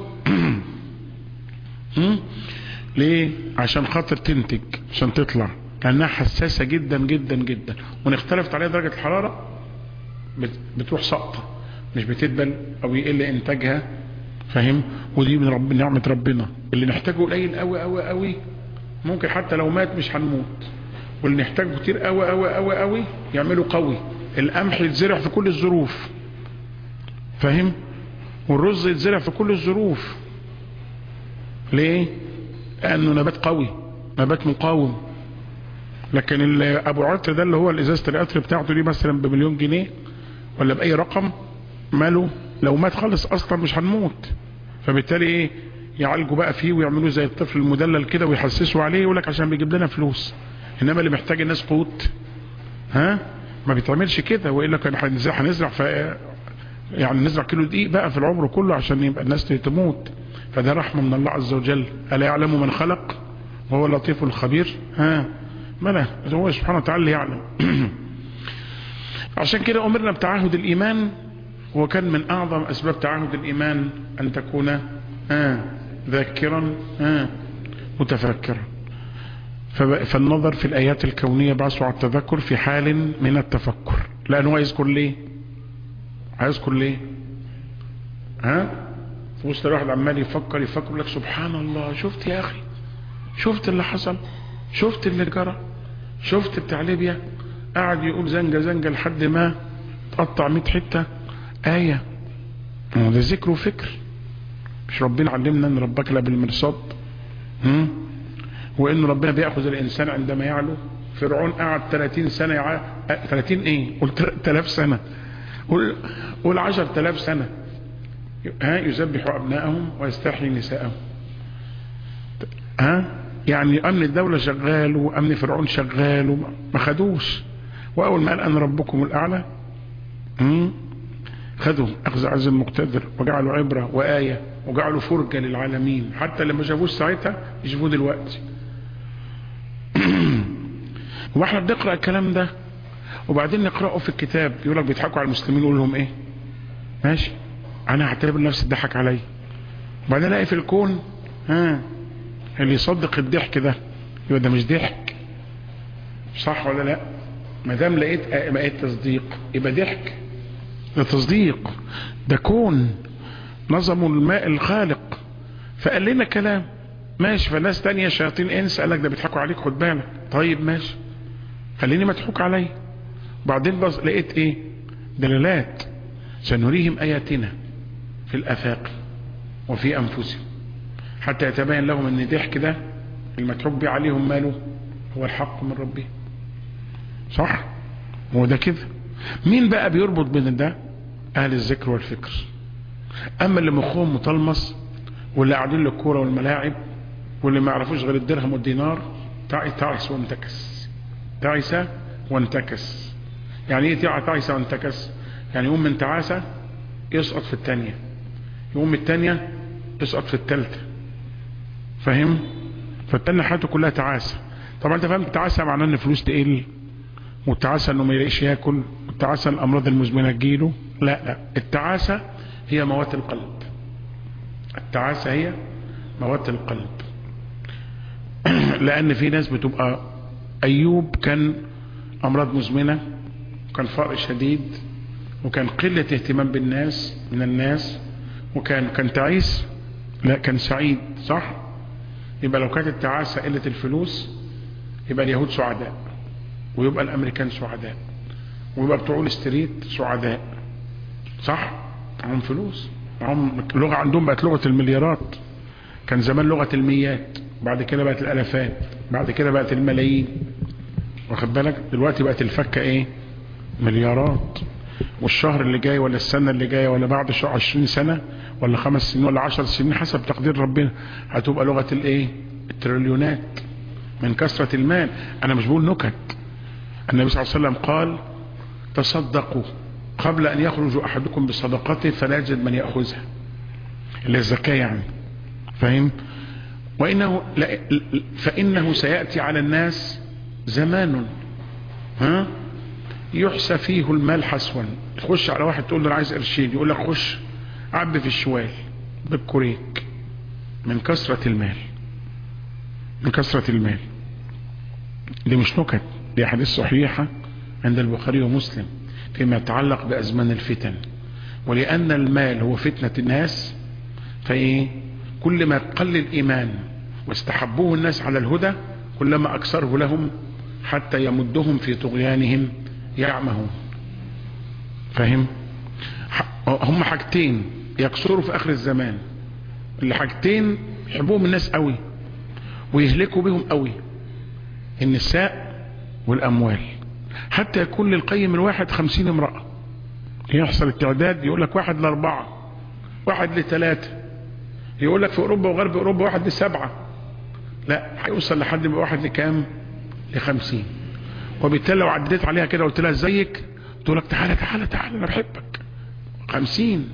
ليه عشان خاطر تنتج عشان تطلع لانها حساسة جدا جدا جدا وان اختلفت عليها درجة الحرارة بتروح سقطة مش بتدبل او يقل انتاجها فاهم ودي من رب نعمة ربنا اللي نحتاجه قليل قوي قوي قوي ممكن حتى لو مات مش هنموت واللي نحتاجه كتير قوي قوي قوي قوي يعمله قوي القمح يتزرع في كل الظروف فاهم والرز يتزرع في كل الظروف ليه لانه نبات قوي نبات مقاوم لكن ابو عطر ده اللي هو الازازه العطر بتاعته دي مثلا بمليون جنيه ولا باي رقم ماله لو مات خالص اصلا مش هنموت فبالتالي ايه يعالجوا بقى فيه ويعملوه زي الطفل المدلل كده ويحسسوا عليه يقول لك عشان بيجيب لنا فلوس انما اللي محتاج الناس قوت ها ما بيتعملش كده والا كان هنزرع هنزرع في يعني نزرع كيلو دقيق بقى في العمر كله عشان يبقى الناس تموت فده رحمه من الله عز وجل الا يعلم من خلق وهو اللطيف الخبير ها ملا هو سبحانه وتعالى يعلم عشان كده امرنا بتعهد الايمان وكان من اعظم اسباب تعهد الايمان ان تكون آه ذاكرا آه متفكرا فالنظر في الايات الكونية بعثوا على التذكر في حال من التفكر لانه يذكر ليه هيذكر ليه ها في وسط الواحد عمال يفكر يفكر لك سبحان الله شفت يا اخي شفت اللي حصل شفت اللي جرى شفت بتاع ليبيا قاعد يقول زنجة زنجة لحد ما تقطع 100 حتة آية ده ذكر وفكر مش ربنا علمنا ان ربك لا بالمرصاد وان ربنا بياخذ الانسان عندما يعلو فرعون قعد 30 سنة يع... 30 ايه قلت 3000 سنة قول قول 10000 سنة ها يذبح ابنائهم ويستحيي نساءهم ها يعني امن الدولة شغال وامن فرعون شغال وما خدوش واول ما قال انا ربكم الاعلى مم. خدوا اخذ عز المقتدر وجعلوا عبرة وآية وجعلوا فرجة للعالمين حتى لما جابوش ساعتها يجيبوه دلوقتي واحنا بنقرأ الكلام ده وبعدين نقرأه في الكتاب يقول لك بيضحكوا على المسلمين يقول لهم ايه ماشي انا هعتبر نفسي اتضحك عليا وبعدين الاقي في الكون ها اللي يصدق الضحك ده يبقى ده مش ضحك صح ولا لا ما دام لقيت بقيت تصديق يبقى ضحك ده تصديق ده كون نظم الماء الخالق فقال لنا كلام ماشي فناس تانية شياطين انس قال لك ده بيضحكوا عليك خد بالك طيب ماشي خليني مضحوك عليا بعدين بس لقيت ايه دلالات سنريهم اياتنا في الافاق وفي انفسهم حتى يتبين لهم ان ضحك ده المضحوك بيه عليهم ماله هو الحق من ربهم صح هو ده كده مين بقى بيربط بين ده اهل الذكر والفكر اما اللي مخهم مطلمس واللي قاعدين للكوره والملاعب واللي ما يعرفوش غير الدرهم والدينار تعس وانتكس تعس وانتكس يعني ايه تعس وانتكس يعني يقوم من تعاسة يسقط في الثانية يقوم من الثانية يسقط في الثالثة فاهم فالتانية حياته كلها تعاسة طبعا انت فاهم التعاسة معناه ان فلوس تقل والتعاسة انه ما يلاقيش ياكل والتعاسة الامراض المزمنة تجيله لا لا التعاسة هي موات القلب التعاسة هي موات القلب لان في ناس بتبقى ايوب كان امراض مزمنة وكان فقر شديد وكان قلة اهتمام بالناس من الناس وكان كان تعيس لا كان سعيد صح يبقى لو كانت التعاسة قلة الفلوس يبقى اليهود سعداء ويبقى الامريكان سعداء ويبقى بتوع الاستريت سعداء صح معهم فلوس معهم لغة عندهم بقت لغة المليارات كان زمان لغة الميات بعد كده بقت الالافات بعد كده بقت الملايين واخد بالك دلوقتي بقت الفكة ايه مليارات والشهر اللي جاي ولا السنة اللي جاية ولا بعد 20 سنة ولا خمس سنين ولا 10 سنين حسب تقدير ربنا هتبقى لغة الايه التريليونات من كثرة المال انا مش بقول نكت النبي صلى الله عليه وسلم قال تصدقوا قبل ان يخرج احدكم بصدقته فلا يجد من يأخذها اللي الزكاة يعني فاهم وانه لا فانه سيأتي على الناس زمان ها يحسى فيه المال حسوا تخش على واحد تقول له انا عايز قرشين يقول لك خش عب في الشوال بالكوريك من كثرة المال من كثرة المال دي مش نكت دي حديث صحيحة عند البخاري ومسلم فيما يتعلق بأزمان الفتن ولأن المال هو فتنة الناس فإيه كل ما قل الإيمان واستحبوه الناس على الهدى كلما أكثره لهم حتى يمدهم في طغيانهم يعمهون فاهم هم حاجتين يكسروا في اخر الزمان اللي حاجتين يحبوهم الناس قوي ويهلكوا بهم قوي النساء والاموال حتى يكون للقيم الواحد خمسين امرأة يحصل التعداد يقول لك واحد لاربعة واحد لثلاثة يقول لك في اوروبا وغرب اوروبا واحد لسبعة لا هيوصل لحد ما واحد لكام لخمسين وبالتالي لو عديت عليها كده قلت لها ازيك تقول لك تعالى تعالى تعالى انا بحبك خمسين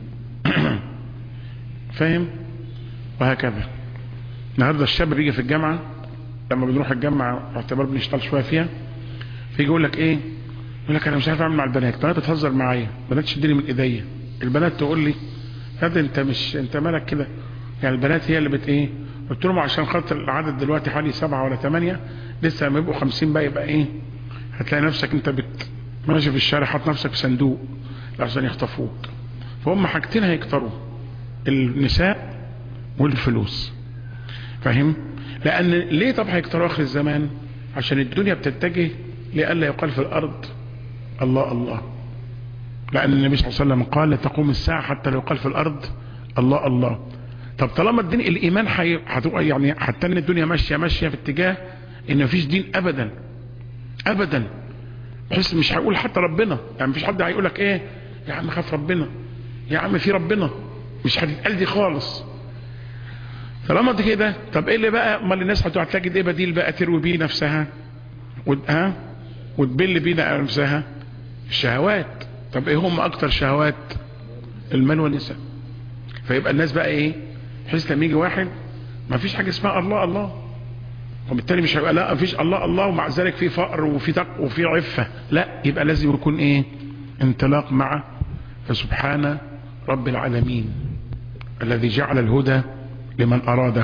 فاهم وهكذا النهارده الشاب بيجي في الجامعه لما بنروح الجامعه اعتبار بنشتغل شويه فيها فيجي يقول لك ايه يقول لك انا مش عارف اعمل مع البنات البنات بتهزر معايا البنات تشدني من ايديا البنات تقول لي هذا انت مش انت مالك كده يعني البنات هي اللي بت ايه قلت لهم عشان خاطر العدد دلوقتي حوالي سبعة ولا ثمانية لسه لما يبقوا خمسين بقى يبقى ايه هتلاقي نفسك انت بت ماشي في الشارع حاطط نفسك في صندوق عشان يخطفوك فهم حاجتين هيكتروا النساء والفلوس فاهم لان ليه طب هيكتروا اخر الزمان عشان الدنيا بتتجه لئلا يقال في الارض الله الله لان النبي صلى الله عليه وسلم قال لا تقوم الساعه حتى لو يقال في الارض الله الله طب طالما الدين الايمان حي... هتبقى يعني حتى ان الدنيا ماشيه ماشيه في اتجاه ان مفيش دين ابدا ابدا بحيث مش هيقول حتى ربنا يعني مفيش حد هيقول لك ايه يا عم خاف ربنا يا عم في ربنا مش هتتقال دي خالص طالما دي كده طب ايه اللي بقى امال الناس هتجد ايه بديل بقى تروي بيه نفسها ها وتبل بيه نفسها الشهوات طب ايه هم اكتر شهوات المال والنساء فيبقى الناس بقى ايه بحيث لما يجي واحد ما فيش حاجه اسمها الله الله وبالتالي مش هيبقى لا مفيش الله الله ومع ذلك في فقر وفي تق وفي عفه لا يبقى لازم يكون ايه انطلاق مع فسبحان رب العالمين الذي جعل الهدى لمن أراده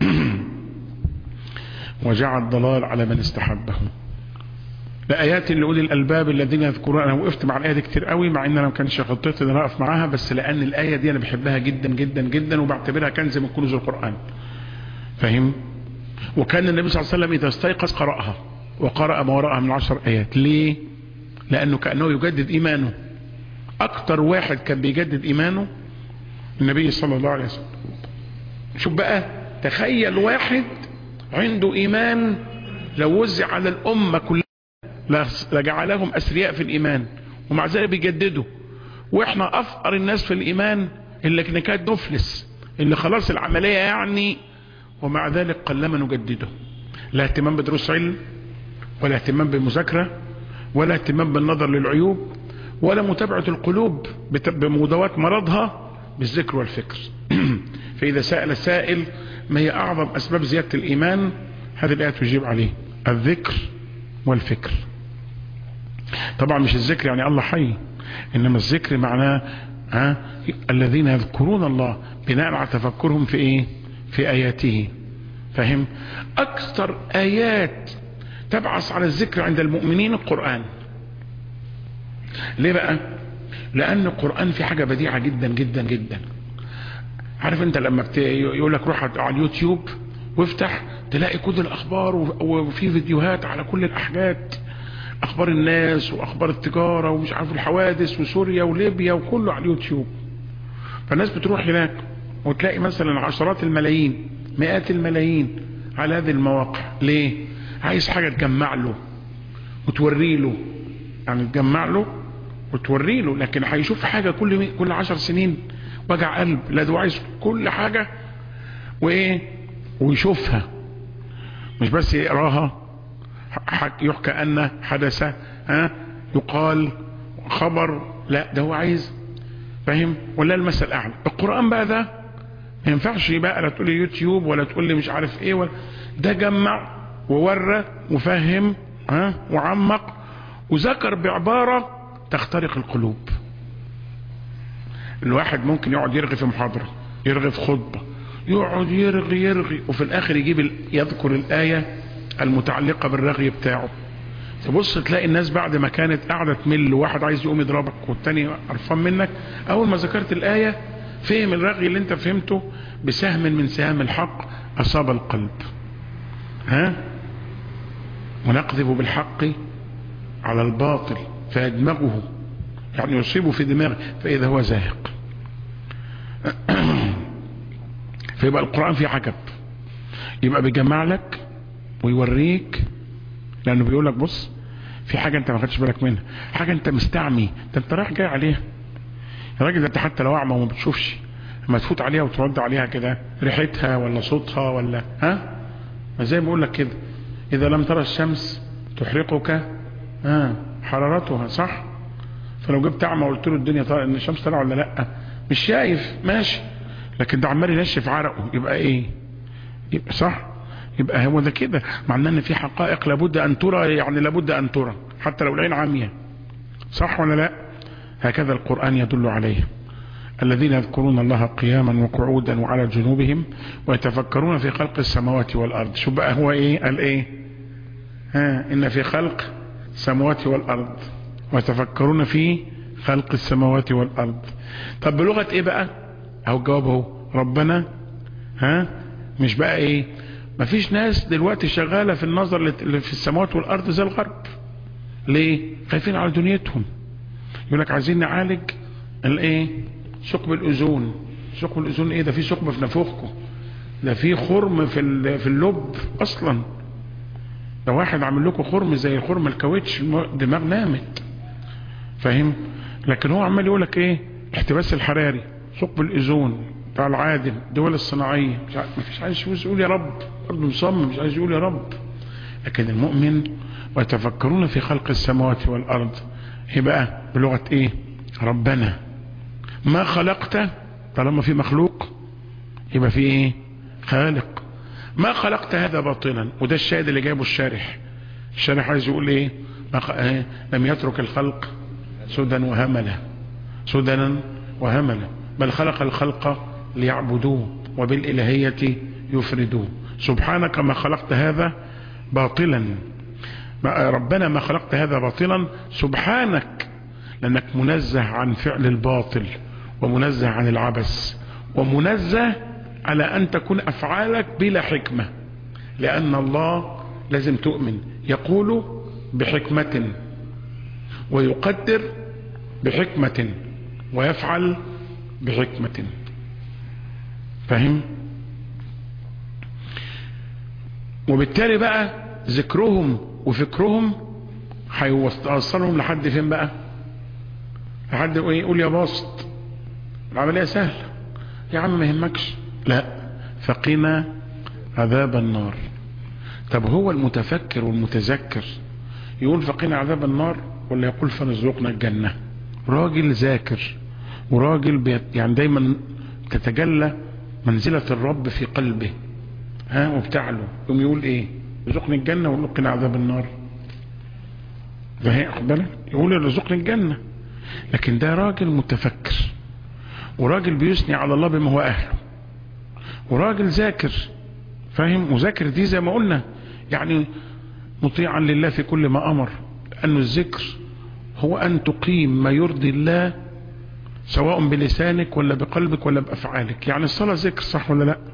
وجعل الضلال على من استحبه لآيات لأولي الألباب الذين يذكرون أنا وقفت مع الآية دي كتير قوي مع إن أنا ما كانش خطتي إن أنا أقف معاها بس لأن الآية دي أنا بحبها جدا جدا جدا وبعتبرها كنز من كنوز القرآن فاهم وكان النبي صلى الله عليه وسلم إذا استيقظ قرأها وقرأ ما وراءها من عشر آيات ليه لأنه كأنه يجدد إيمانه أكتر واحد كان بيجدد إيمانه النبي صلى الله عليه وسلم شوف بقى تخيل واحد عنده ايمان لو وزع على الامة كلها لجعلهم اسرياء في الايمان ومع ذلك بيجددوا واحنا افقر الناس في الايمان اللي نكاد نفلس اللي خلاص العملية يعني ومع ذلك قلما نجدده لا اهتمام بدروس علم ولا اهتمام بالمذاكرة ولا اهتمام بالنظر للعيوب ولا متابعة القلوب بمداواة مرضها بالذكر والفكر فإذا سأل سائل ما هي أعظم أسباب زيادة الإيمان هذه الآية تجيب عليه الذكر والفكر طبعا مش الذكر يعني الله حي إنما الذكر معناه ها الذين يذكرون الله بناء على تفكرهم في إيه في آياته فهم أكثر آيات تبعث على الذكر عند المؤمنين القرآن ليه بقى لأن القرآن في حاجة بديعة جدا جدا جدا عارف انت لما بت... يقول لك روح على اليوتيوب وافتح تلاقي كل الاخبار وفي فيديوهات على كل الاحاجات اخبار الناس واخبار التجاره ومش عارف الحوادث وسوريا وليبيا وكله على اليوتيوب فالناس بتروح هناك وتلاقي مثلا عشرات الملايين مئات الملايين على هذه المواقع ليه عايز حاجه تجمع له وتوري له يعني تجمع له وتوري له لكن هيشوف حاجه كل كل 10 سنين وجع قلب لا ده عايز كل حاجة وايه ويشوفها مش بس يقراها يحكى ان حدث ها يقال خبر لا ده هو عايز فاهم ولا المثل الاعلى القرآن بقى ده ما ينفعش بقى لا تقول لي يوتيوب ولا تقول لي مش عارف ايه ولا ده جمع وورى وفهم ها وعمق وذكر بعبارة تخترق القلوب الواحد ممكن يقعد يرغي في محاضرة يرغي في خطبة يقعد يرغي يرغي وفي الاخر يجيب ال... يذكر الآية المتعلقة بالرغي بتاعه تبص تلاقي الناس بعد ما كانت قاعدة تمل وواحد عايز يقوم يضربك والتاني قرفان منك اول ما ذكرت الآية فهم الرغي اللي انت فهمته بسهم من سهام الحق اصاب القلب ها ونقذف بالحق على الباطل فيدمغه يعني يصيبه في دماغه فإذا هو زاهق فيبقى القرآن فيه عجب يبقى بيجمع لك ويوريك لأنه بيقول لك بص في حاجة انت ما خدتش بالك منها حاجة انت مستعمي ده انت رايح جاي عليها يا راجل ده انت حتى لو اعمى وما بتشوفش لما تفوت عليها وترد عليها كده ريحتها ولا صوتها ولا ها ما زي ما بقول لك كده اذا لم ترى الشمس تحرقك ها حرارتها صح فلو جبت اعمى وقلت له الدنيا طالعه ان الشمس طالعه ولا لا مش شايف ماشي لكن ده عمال ينشف عرقه يبقى ايه يبقى صح يبقى هو ده كده معناه ان في حقائق لابد ان ترى يعني لابد ان ترى حتى لو العين عاميه صح ولا لا هكذا القرآن يدل عليه الذين يذكرون الله قياما وقعودا وعلى جنوبهم ويتفكرون في خلق السماوات والأرض شو بقى هو ايه قال ايه ها ان في خلق السماوات والأرض ويتفكرون في خلق السماوات والأرض طب بلغة ايه بقى اهو الجواب اهو ربنا ها مش بقى ايه مفيش ناس دلوقتي شغالة في النظر اللي في السماوات والأرض زي الغرب ليه خايفين على دنيتهم يقول لك عايزين نعالج الايه ثقب الاوزون ثقب الاوزون ايه ده في ثقب في نافوخكم ده في خرم في في اللب اصلا ده واحد عامل لكم خرم زي خرم الكاوتش دماغ نامت فاهم لكن هو عمال يقول لك ايه الاحتباس الحراري ثقب الاوزون بتاع العادل الدول الصناعية مش ما فيش عايز يقول يا رب برضه مصمم مش عايز يقول يا رب لكن المؤمن ويتفكرون في خلق السماوات والأرض ايه بقى بلغة ايه ربنا ما خلقت طالما في مخلوق يبقى في ايه خالق ما خلقت هذا باطلا وده الشاهد اللي جايبه الشارح الشارح عايز يقول ايه, إيه؟ لم يترك الخلق سدى وهملا سدنا وهملا بل خلق الخلق ليعبدوه وبالإلهية يفردوه سبحانك ما خلقت هذا باطلا ربنا ما خلقت هذا باطلا سبحانك لأنك منزه عن فعل الباطل ومنزه عن العبث ومنزه على أن تكون أفعالك بلا حكمة لأن الله لازم تؤمن يقول بحكمة ويقدر بحكمة ويفعل بحكمة فهم وبالتالي بقى ذكرهم وفكرهم هيوصلهم لحد فين بقى لحد ايه يقول يا باسط العملية سهلة يا عم ما يهمكش لا فقنا عذاب النار طب هو المتفكر والمتذكر يقول فقنا عذاب النار ولا يقول فنزقنا الجنة راجل ذاكر وراجل بيت يعني دايما تتجلى منزلة الرب في قلبه ها وبتعلو يقوم يقول ايه رزقني الجنة ورزقني عذاب النار فهي بالك يقول رزقني الجنة لكن ده راجل متفكر وراجل بيثني على الله بما هو اهله وراجل ذاكر فاهم وذاكر دي زي ما قلنا يعني مطيعا لله في كل ما امر لانه الذكر هو ان تقيم ما يرضي الله سواء بلسانك ولا بقلبك ولا بافعالك يعني الصلاه ذكر صح ولا لا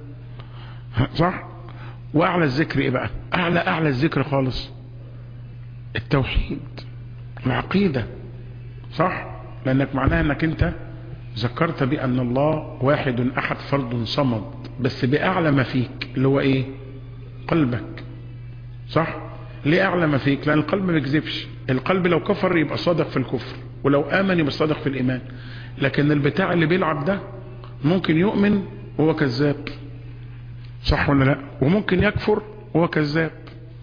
صح واعلى الذكر ايه بقى اعلى اعلى الذكر خالص التوحيد العقيده صح لانك معناها انك انت ذكرت بان الله واحد احد فرد صمد بس باعلى ما فيك اللي هو ايه قلبك صح ليه اعلى ما فيك لان القلب ما بيكذبش القلب لو كفر يبقى صادق في الكفر ولو امن يبقى صادق في الايمان لكن البتاع اللي بيلعب ده ممكن يؤمن وهو كذاب صح ولا لا وممكن يكفر وهو كذاب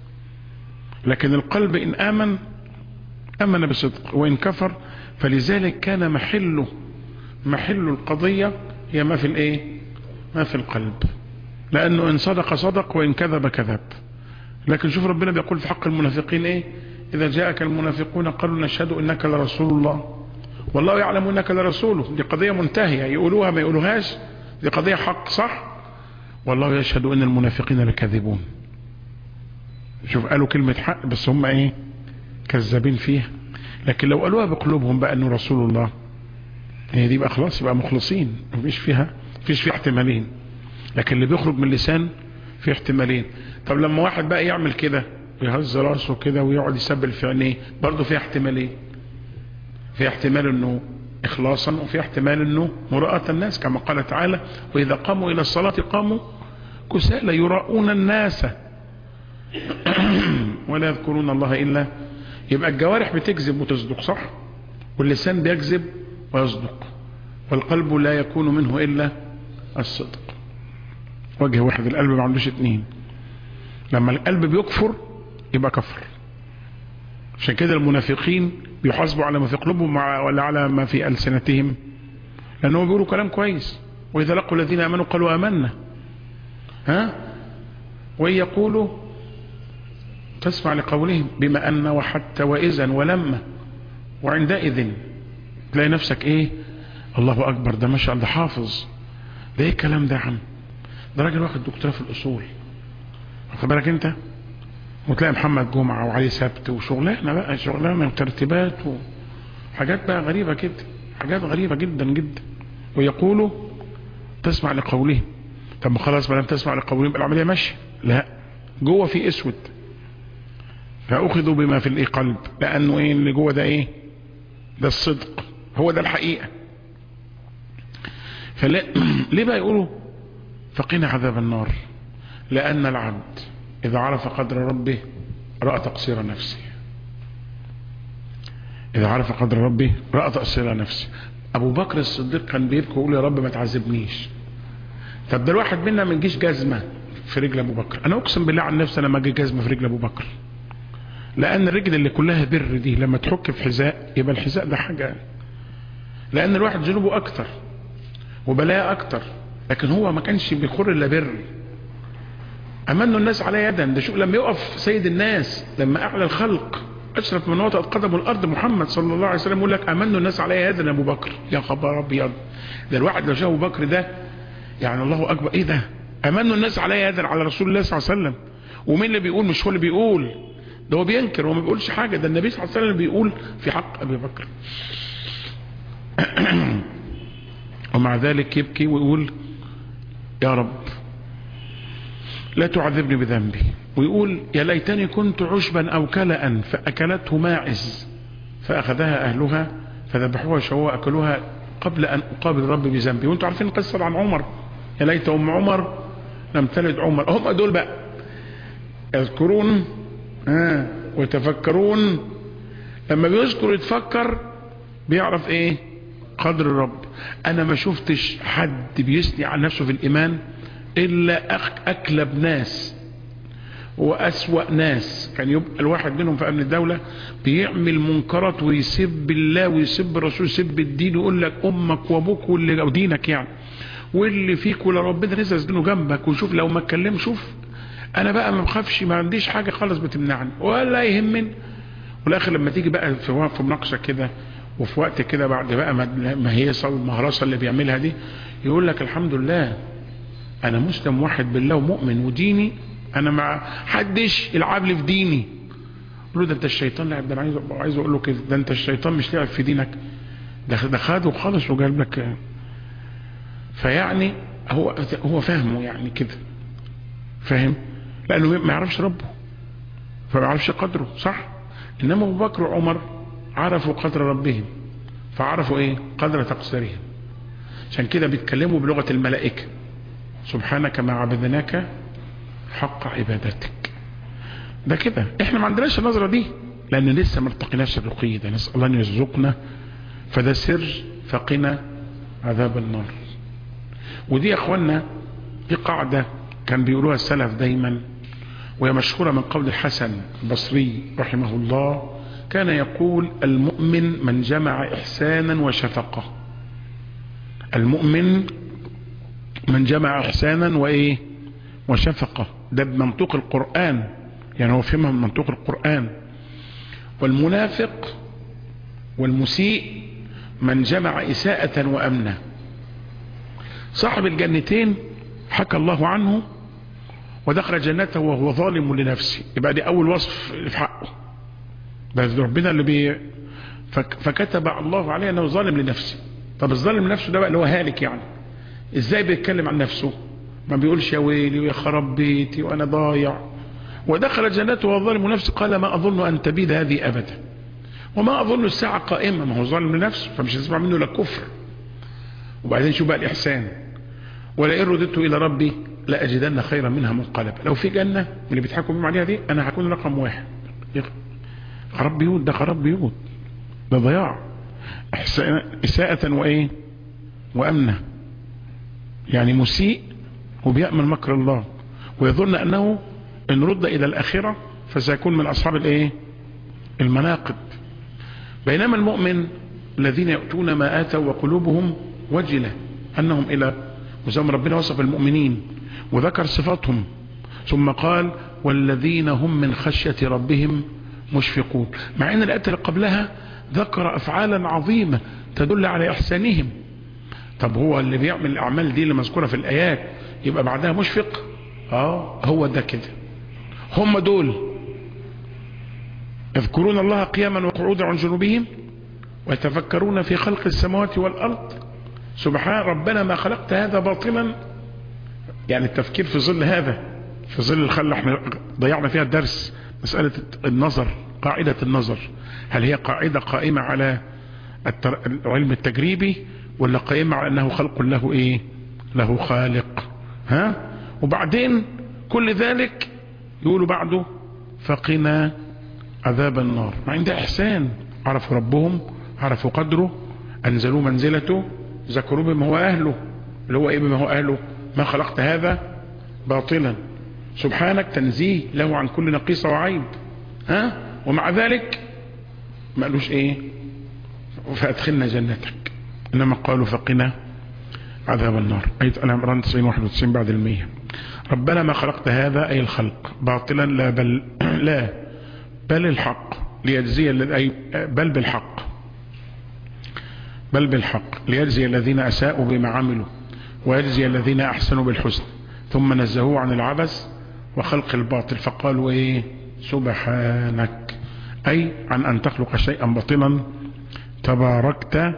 لكن القلب ان امن امن بصدق وان كفر فلذلك كان محله محل القضية هي ما في الايه ما في القلب لانه ان صدق صدق وان كذب كذب لكن شوف ربنا بيقول في حق المنافقين ايه اذا جاءك المنافقون قالوا نشهد انك لرسول الله والله يعلم انك لرسوله دي قضية منتهية يقولوها ما يقولوهاش دي قضية حق صح والله يشهد ان المنافقين لكاذبون شوف قالوا كلمة حق بس هم ايه كذابين فيها لكن لو قالوها بقلوبهم بقى انه رسول الله هي دي بقى خلاص يبقى مخلصين مفيش فيها مفيش فيها احتمالين لكن اللي بيخرج من اللسان في احتمالين طب لما واحد بقى يعمل كده ويهز راسه كده ويقعد يسبل في عينيه برضه في احتمالين في احتمال انه اخلاصا وفي احتمال انه مراءة الناس كما قال تعالى واذا قاموا الى الصلاة قاموا كسالى يراؤون الناس ولا يذكرون الله الا يبقى الجوارح بتكذب وتصدق صح واللسان بيكذب ويصدق والقلب لا يكون منه الا الصدق وجه واحد القلب ما عندوش اتنين لما القلب بيكفر يبقى كفر عشان كده المنافقين بيحاسبوا على ما في قلوبهم ولا على ما في ألسنتهم لأنهم بيقولوا كلام كويس وإذا لقوا الذين آمنوا قالوا آمنا ها وإن يقولوا تسمع لقولهم بما أن وحتى وإذا ولما وعندئذ تلاقي نفسك إيه الله أكبر ده ما شاء الله حافظ ده إيه الكلام ده يا عم ده راجل واخد دكتوراه في الأصول واخد بالك أنت وتلاقي محمد جمعة وعلي سبت وشغلانة بقى شغلانة وترتيبات وحاجات بقى غريبة كده حاجات غريبة جدا جدا ويقولوا تسمع لقولهم طب ما خلاص ما لم تسمع لقولهم العملية ماشية لا جوه في اسود فأخذوا بما في الايه قلب لأنه ايه اللي جوه ده ايه ده الصدق هو ده الحقيقة فلا ليه بقى يقولوا فقنا عذاب النار لأن العبد إذا عرف قدر ربه رأى تقصير نفسه إذا عرف قدر ربه رأى تقصير نفسه أبو بكر الصديق كان بيبكي ويقول يا رب ما تعذبنيش طب ده الواحد منا ما يجيش جزمة في رجل ابو بكر انا اقسم بالله عن نفسي انا ما اجي جزمة في رجل ابو بكر لان الرجل اللي كلها بر دي لما تحك في حذاء يبقى الحذاء ده حاجة لان الواحد ذنوبه اكتر وبلاء اكتر لكن هو ما كانش بيخر الا بر امن الناس على يدا ده شوف لما يقف سيد الناس لما اعلى الخلق اشرف من وطأت قدمه الارض محمد صلى الله عليه وسلم يقول لك امن الناس على يدا ابو بكر يا خبر ابيض ده الواحد لو شاف ابو بكر ده يعني الله اكبر ايه ده امن الناس على يدا على رسول الله صلى الله عليه وسلم ومين اللي بيقول مش هو اللي بيقول ده هو بينكر هو ما بيقولش حاجه ده النبي صلى الله عليه وسلم بيقول في حق ابي بكر ومع ذلك يبكي ويقول يا رب لا تعذبني بذنبي ويقول يا ليتني كنت عشبا أو كلأ فأكلته ماعز فأخذها أهلها فذبحوها شووا أكلوها قبل أن أقابل ربي بذنبي وانتم عارفين قصة عن عمر يا ليت أم عمر لم تلد عمر هم دول بقى يذكرون آه ويتفكرون لما بيذكر يتفكر بيعرف ايه قدر الرب انا ما شفتش حد بيثني على نفسه في الايمان الا اكلب ناس واسوأ ناس كان يبقى الواحد منهم في امن الدولة بيعمل منكرات ويسب الله ويسب الرسول يسب الدين ويقول لك امك وابوك واللي او دينك يعني واللي فيك ولا ربنا نزل دينه جنبك وشوف لو ما اتكلم شوف انا بقى ما بخافش ما عنديش حاجة خالص بتمنعني ولا يهمني والاخر لما تيجي بقى في في مناقشه كده وفي وقت كده بعد بقى ما هي المهرسه اللي بيعملها دي يقول لك الحمد لله انا مسلم واحد بالله ومؤمن وديني انا مع حدش يلعب لي في ديني يقول له ده انت الشيطان لعب ده انا عايز عايز اقول له كده ده انت الشيطان مش لعب في دينك ده ده خده خالص وجاب لك فيعني هو هو فاهمه يعني كده فاهم لانه ما يعرفش ربه فما يعرفش قدره صح انما ابو بكر وعمر عرفوا قدر ربهم فعرفوا ايه قدر تقصيرهم عشان كده بيتكلموا بلغة الملائكة سبحانك ما عبدناك حق عبادتك ده كده احنا ما عندناش النظرة دي لان لسه ما ارتقيناش الرقي ده نسأل الله ان يرزقنا فده سر فقنا عذاب النار ودي يا اخوانا دي قاعدة كان بيقولوها السلف دايما وهي مشهورة من قول الحسن البصري رحمه الله كان يقول المؤمن من جمع إحسانا وشفقة المؤمن من جمع إحسانا وإيه وشفقة ده بمنطوق القرآن يعني هو فهمها من منطوق القرآن والمنافق والمسيء من جمع إساءة وأمنة صاحب الجنتين حكى الله عنه ودخل جنته وهو ظالم لنفسه يبقى دي اول وصف في حقه بس ربنا اللي بي فكتب الله عليه انه ظالم لنفسه طب الظالم لنفسه ده بقى اللي هو هالك يعني ازاي بيتكلم عن نفسه ما بيقولش يا ويلي ويا خراب بيتي وانا ضايع ودخل جنته وهو ظالم لنفسه قال ما اظن ان تبيد هذه ابدا وما اظن الساعه قائمه ما هو ظالم لنفسه فمش هتسمع منه لا كفر وبعدين شوف بقى الاحسان ولئن رددت الى ربي لأجدن خيرا منها منقلبا لو في جنة من اللي بيضحكوا بيهم عليها دي أنا هكون رقم واحد خراب بيوت ده خراب بيوت ده ضياع إساءة وإيه وأمنة يعني مسيء وبيأمن مكر الله ويظن أنه إن رد إلى الآخرة فسيكون من أصحاب الإيه المناقب بينما المؤمن الذين يؤتون ما آتوا وقلوبهم وجلة أنهم إلى وزي ما ربنا وصف المؤمنين وذكر صفاتهم ثم قال والذين هم من خشية ربهم مشفقون مع ان الآية اللي قبلها ذكر أفعالا عظيمة تدل على إحسانهم طب هو اللي بيعمل الأعمال دي اللي مذكورة في الآيات يبقى بعدها مشفق اه هو ده كده هم دول يذكرون الله قياما وقعودا عن جنوبهم ويتفكرون في خلق السماوات والأرض سبحان ربنا ما خلقت هذا باطلا يعني التفكير في ظل هذا في ظل الخل احنا ضيعنا فيها الدرس مسألة النظر قاعدة النظر هل هي قاعدة قائمة على العلم التجريبي ولا قائمة على انه خلق له ايه له خالق ها وبعدين كل ذلك يقولوا بعده فقنا عذاب النار ما عنده احسان عرفوا ربهم عرفوا قدره انزلوا منزلته ذكروا بما هو اهله اللي هو ايه بما هو اهله ما خلقت هذا باطلا سبحانك تنزيه له عن كل نقيصة وعيب ها ومع ذلك ما قالوش ايه فادخلنا جنتك انما قالوا فقنا عذاب النار آية العمران 90 91 بعد المية ربنا ما خلقت هذا أي الخلق باطلا لا بل لا بل الحق ليجزي أي بل بالحق بل بالحق ليجزي الذين أساءوا بما عملوا ويجزي الذين أحسنوا بالحسن ثم نزهوه عن العبث وخلق الباطل فقالوا ايه سبحانك أي عن أن تخلق شيئا باطلا تباركت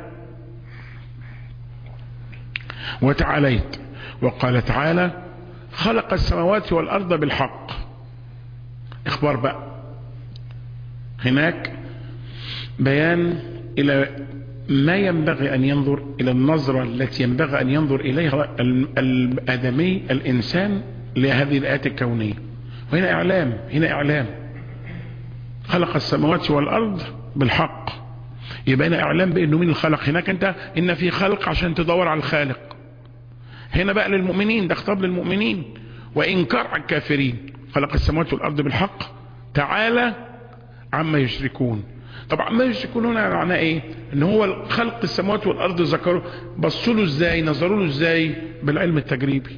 وتعاليت وقال تعالى خلق السماوات والأرض بالحق اخبار بقى هناك بيان إلى ما ينبغي أن ينظر إلى النظرة التي ينبغي أن ينظر إليها الآدمي الإنسان لهذه الآيات الكونية وهنا إعلام هنا إعلام خلق السماوات والأرض بالحق يبقى هنا إعلام بأنه مين الخلق هناك أنت إن في خلق عشان تدور على الخالق هنا بقى للمؤمنين ده خطاب للمؤمنين وإنكار على الكافرين خلق السماوات والأرض بالحق تعالى عما يشركون طبعا ما يشركون هنا معناه ايه ان هو خلق السماوات والارض ذكروا بصوا له ازاي نظروا له ازاي بالعلم التجريبي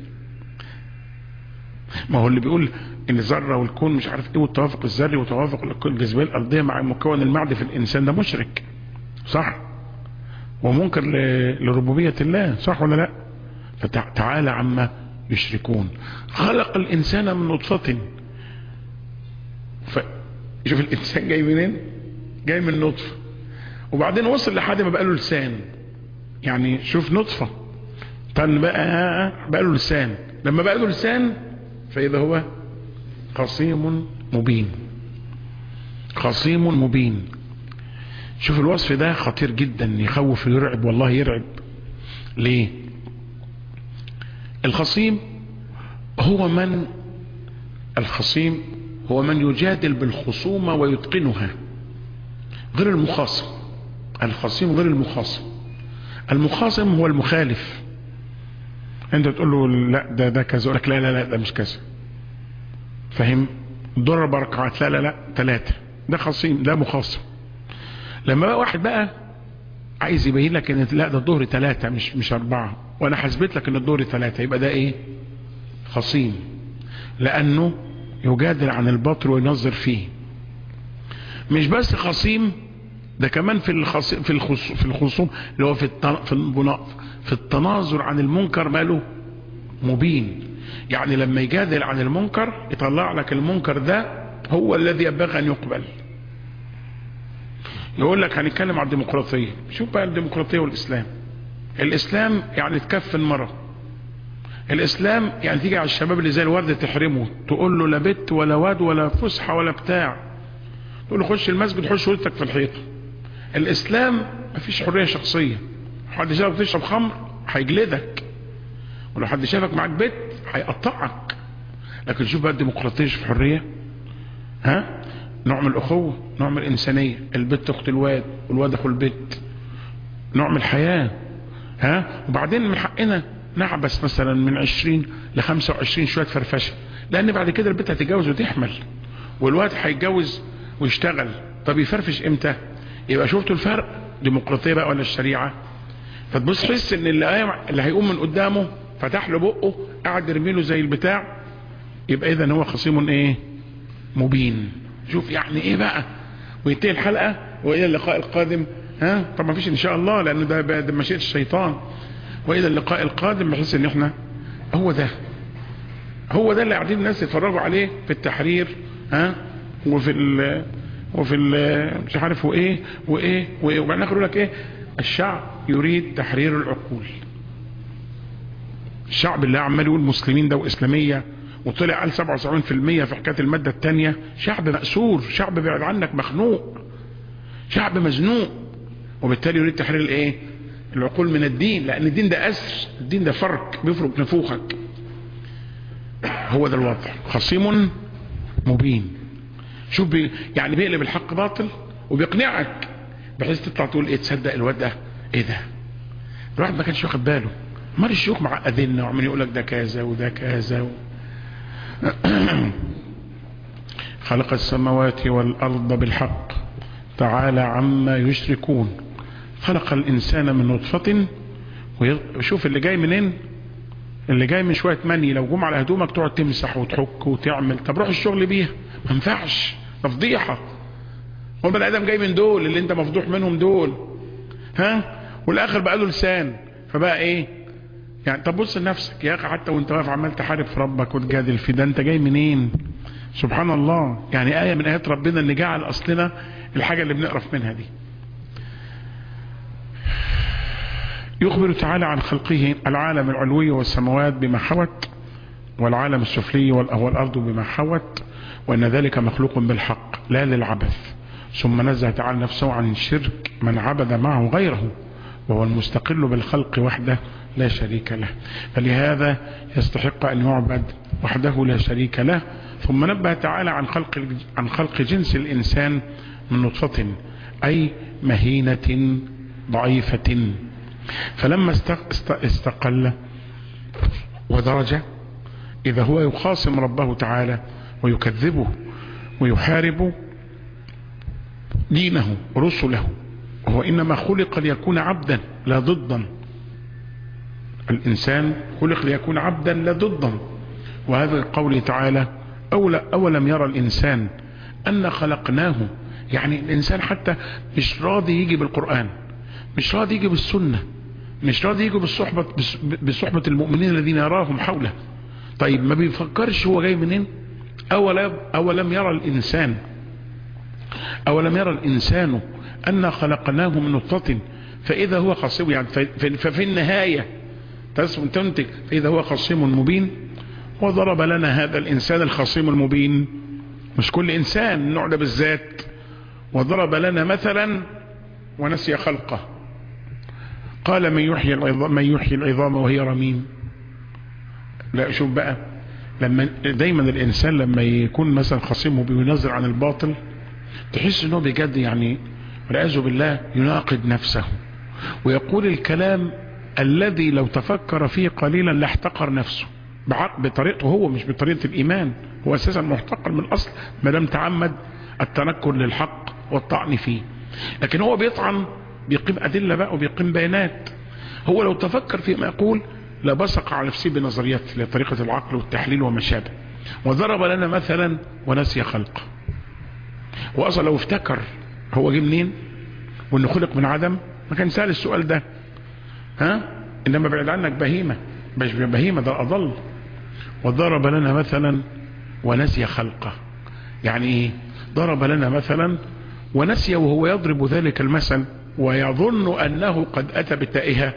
ما هو اللي بيقول ان الذره والكون مش عارف ايه والتوافق الذري وتوافق الجاذبيه الارضيه مع المكون المعدي في الانسان ده مشرك صح ومنكر لربوبيه الله صح ولا لا فتعالى عما يشركون خلق الانسان من نطفه ف... شوف الانسان جاي منين جاي من نطفه وبعدين وصل لحد ما بقى له لسان يعني شوف نطفه طن بقى بقى له لسان لما بقى له لسان فاذا هو خصيم مبين خصيم مبين شوف الوصف ده خطير جدا يخوف ويرعب والله يرعب ليه الخصيم هو من الخصيم هو من يجادل بالخصومة ويتقنها غير المخاصم الخصيم غير المخاصم المخاصم هو المخالف انت تقول له لا ده ده كذا يقول لك لا لا لا ده مش كذا فاهم ضرب ركعات لا لا لا ثلاثة ده خصيم ده مخاصم لما بقى واحد بقى عايز يبين لك ان لا ده الظهر ثلاثة مش مش أربعة وانا حسبت لك ان الظهر ثلاثة يبقى ده ايه خصيم لانه يجادل عن الباطل وينظر فيه مش بس خصيم ده كمان في الخصيم في الخصوم في الخصوم اللي هو في في في التناظر عن المنكر ماله مبين يعني لما يجادل عن المنكر يطلع لك المنكر ده هو الذي ينبغي ان يقبل يقول لك هنتكلم عن الديمقراطيه شوف بقى الديمقراطيه والاسلام الاسلام يعني تكفي المرأة الاسلام يعني تيجي على الشباب اللي زي الورد تحرمه تقول له لا بت ولا واد ولا فسحة ولا بتاع تقول له خش المسجد حش ولدتك في الحيط الاسلام مفيش حرية شخصية حد شافك تشرب خمر هيجلدك ولو حد شافك معاك بيت هيقطعك لكن شوف بقى الديمقراطية في حرية ها نوع من الاخوة نوع من الانسانية البت اخت الواد والواد اخو البيت نوع من الحياة ها وبعدين من حقنا نعبس مثلا من 20 ل 25 شويه فرفشه لان بعد كده البنت هتتجوز وتحمل والواد هيتجوز ويشتغل طب يفرفش امتى يبقى شفتوا الفرق ديمقراطيه بقى ولا الشريعه فتبص تحس ان اللي, اللي هيقوم من قدامه فتح له بقه قاعد يرمي له زي البتاع يبقى اذا هو خصيم ايه مبين شوف يعني ايه بقى وينتهي الحلقه والى اللقاء القادم ها طب ما فيش ان شاء الله لان ده, ده مشيئه الشيطان والى اللقاء القادم بحيث ان احنا هو ده هو ده اللي قاعدين الناس يتفرجوا عليه في التحرير ها وفي ال وفي ال مش عارف وايه وايه وايه وبعدين يقول لك ايه الشعب يريد تحرير العقول الشعب اللي عمال يقول مسلمين ده واسلاميه وطلع قال 77% في حكايه الماده الثانيه شعب مأسور شعب بعد عنك مخنوق شعب مزنوق وبالتالي يريد تحرير الايه العقول من الدين لان الدين ده اسر الدين ده فرق بيفرق نفوخك هو ده الوضع خصيم مبين شوف بي يعني بيقلب الحق باطل وبيقنعك بحيث تطلع تقول ايه تصدق الواد ده ايه ده الواحد ما كانش واخد باله امال الشيوخ معقديننا وعمالين يقول لك ده كذا وده كذا و... خلق السماوات والارض بالحق تعالى عما يشركون خلق الانسان من نطفه وشوف اللي جاي منين اللي جاي من شويه مني لو جم على هدومك تقعد تمسح وتحك وتعمل طب روح الشغل بيها ما ينفعش ده فضيحه هو البني ادم جاي من دول اللي انت مفضوح منهم دول ها والاخر بقى له لسان فبقى ايه يعني طب بص لنفسك يا اخي حتى وانت واقف عمال تحارب في ربك وتجادل في ده انت جاي منين سبحان الله يعني آية من آيات ربنا اللي جعل أصلنا الحاجة اللي بنقرف منها دي يخبر تعالى عن خلقه العالم العلوي والسماوات بما حوت والعالم السفلي والأرض بما حوت وأن ذلك مخلوق بالحق لا للعبث ثم نزه تعالى نفسه عن الشرك من عبد معه غيره وهو المستقل بالخلق وحده لا شريك له فلهذا يستحق أن يعبد وحده لا شريك له ثم نبه تعالى عن خلق عن خلق جنس الإنسان من نطفة أي مهينة ضعيفة فلما استقل ودرج إذا هو يخاصم ربه تعالى ويكذبه ويحارب دينه رسله وهو إنما خلق ليكون عبدا لا ضدا الإنسان خلق ليكون عبدا لا ضدا وهذا قوله تعالى أولا أولم يرى الإنسان أن خلقناه يعني الإنسان حتى مش راضي يجي بالقرآن مش راضي يجي بالسنة مش راضي يجي بالصحبة, بصحبة المؤمنين الذين يراهم حوله طيب ما بيفكرش هو جاي منين أولم, أولم يرى الإنسان أولم يرى الإنسان أن خلقناه من نطفة فإذا هو خصيم يعني ففي النهاية تنتج فإذا هو خصيم مبين وضرب لنا هذا الإنسان الخصيم المبين مش كل إنسان النوع ده بالذات وضرب لنا مثلا ونسي خلقه قال من يحيي العظام من يحيي العظام وهي رميم لا شوف بقى لما دايما الانسان لما يكون مثلا خصيمه بينزل عن الباطل تحس انه بجد يعني والعياذ بالله يناقض نفسه ويقول الكلام الذي لو تفكر فيه قليلا لاحتقر نفسه بطريقته هو مش بطريقه الايمان هو اساسا محتقر من الاصل ما دام تعمد التنكر للحق والطعن فيه لكن هو بيطعن بيقيم أدلة بقى وبيقيم بيانات هو لو تفكر فيما يقول لبصق على نفسه بنظريات لطريقة العقل والتحليل وما شابه وضرب لنا مثلا ونسي خلقه وأصلا لو افتكر هو جه منين وانه خلق من عدم ما كان سأل السؤال ده ها انما بعد عنك بهيمة مش بهيمة ده أضل وضرب لنا مثلا ونسي خلقه يعني ايه ضرب لنا مثلا ونسي وهو يضرب ذلك المثل ويظن انه قد اتى بتائها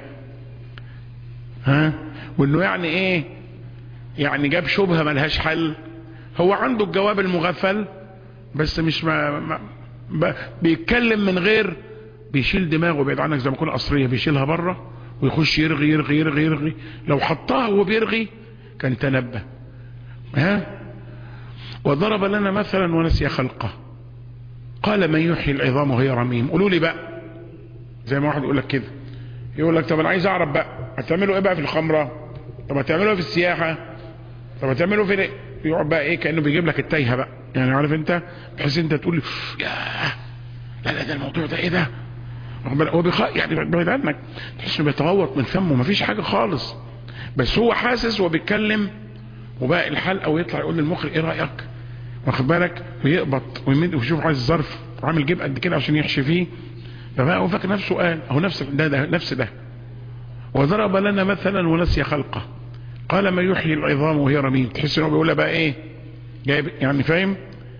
ها وانه يعني ايه يعني جاب شبهه ملهاش حل هو عنده الجواب المغفل بس مش ما, ما بيتكلم من غير بيشيل دماغه بعيد عنك زي ما يكون قصريه بيشيلها بره ويخش يرغي يرغي يرغي يرغي لو حطها وهو بيرغي كان تنبه ها وضرب لنا مثلا ونسي خلقه قال من يحيي العظام وهي رميم قولوا لي بقى زي ما واحد يقول لك كده يقول لك طب انا عايز اعرف بقى هتعملوا ايه بقى في الخمره طب هتعملوا ايه في السياحه طب هتعملوا في يقعد بقى ايه كانه بيجيب لك التايهه بقى يعني عارف انت بحيث انت تقول يا لا لا ده الموضوع ده ايه ده هو بيخ... يعني بعيد عنك تحس انه بيتغوط من فمه مفيش حاجه خالص بس هو حاسس وبيتكلم وبقى الحلقه ويطلع يقول للمخرج ايه رايك واخد بالك ويقبط ويمد ويشوف عايز ظرف وعامل جيب قد كده عشان يحشي فيه فبقى هو فاكر نفسه قال اهو نفس ده, ده نفس ده وضرب لنا مثلا ونسي خلقه قال ما يحيي العظام وهي رميم تحس انه بيقولها بقى ايه جايب يعني فاهم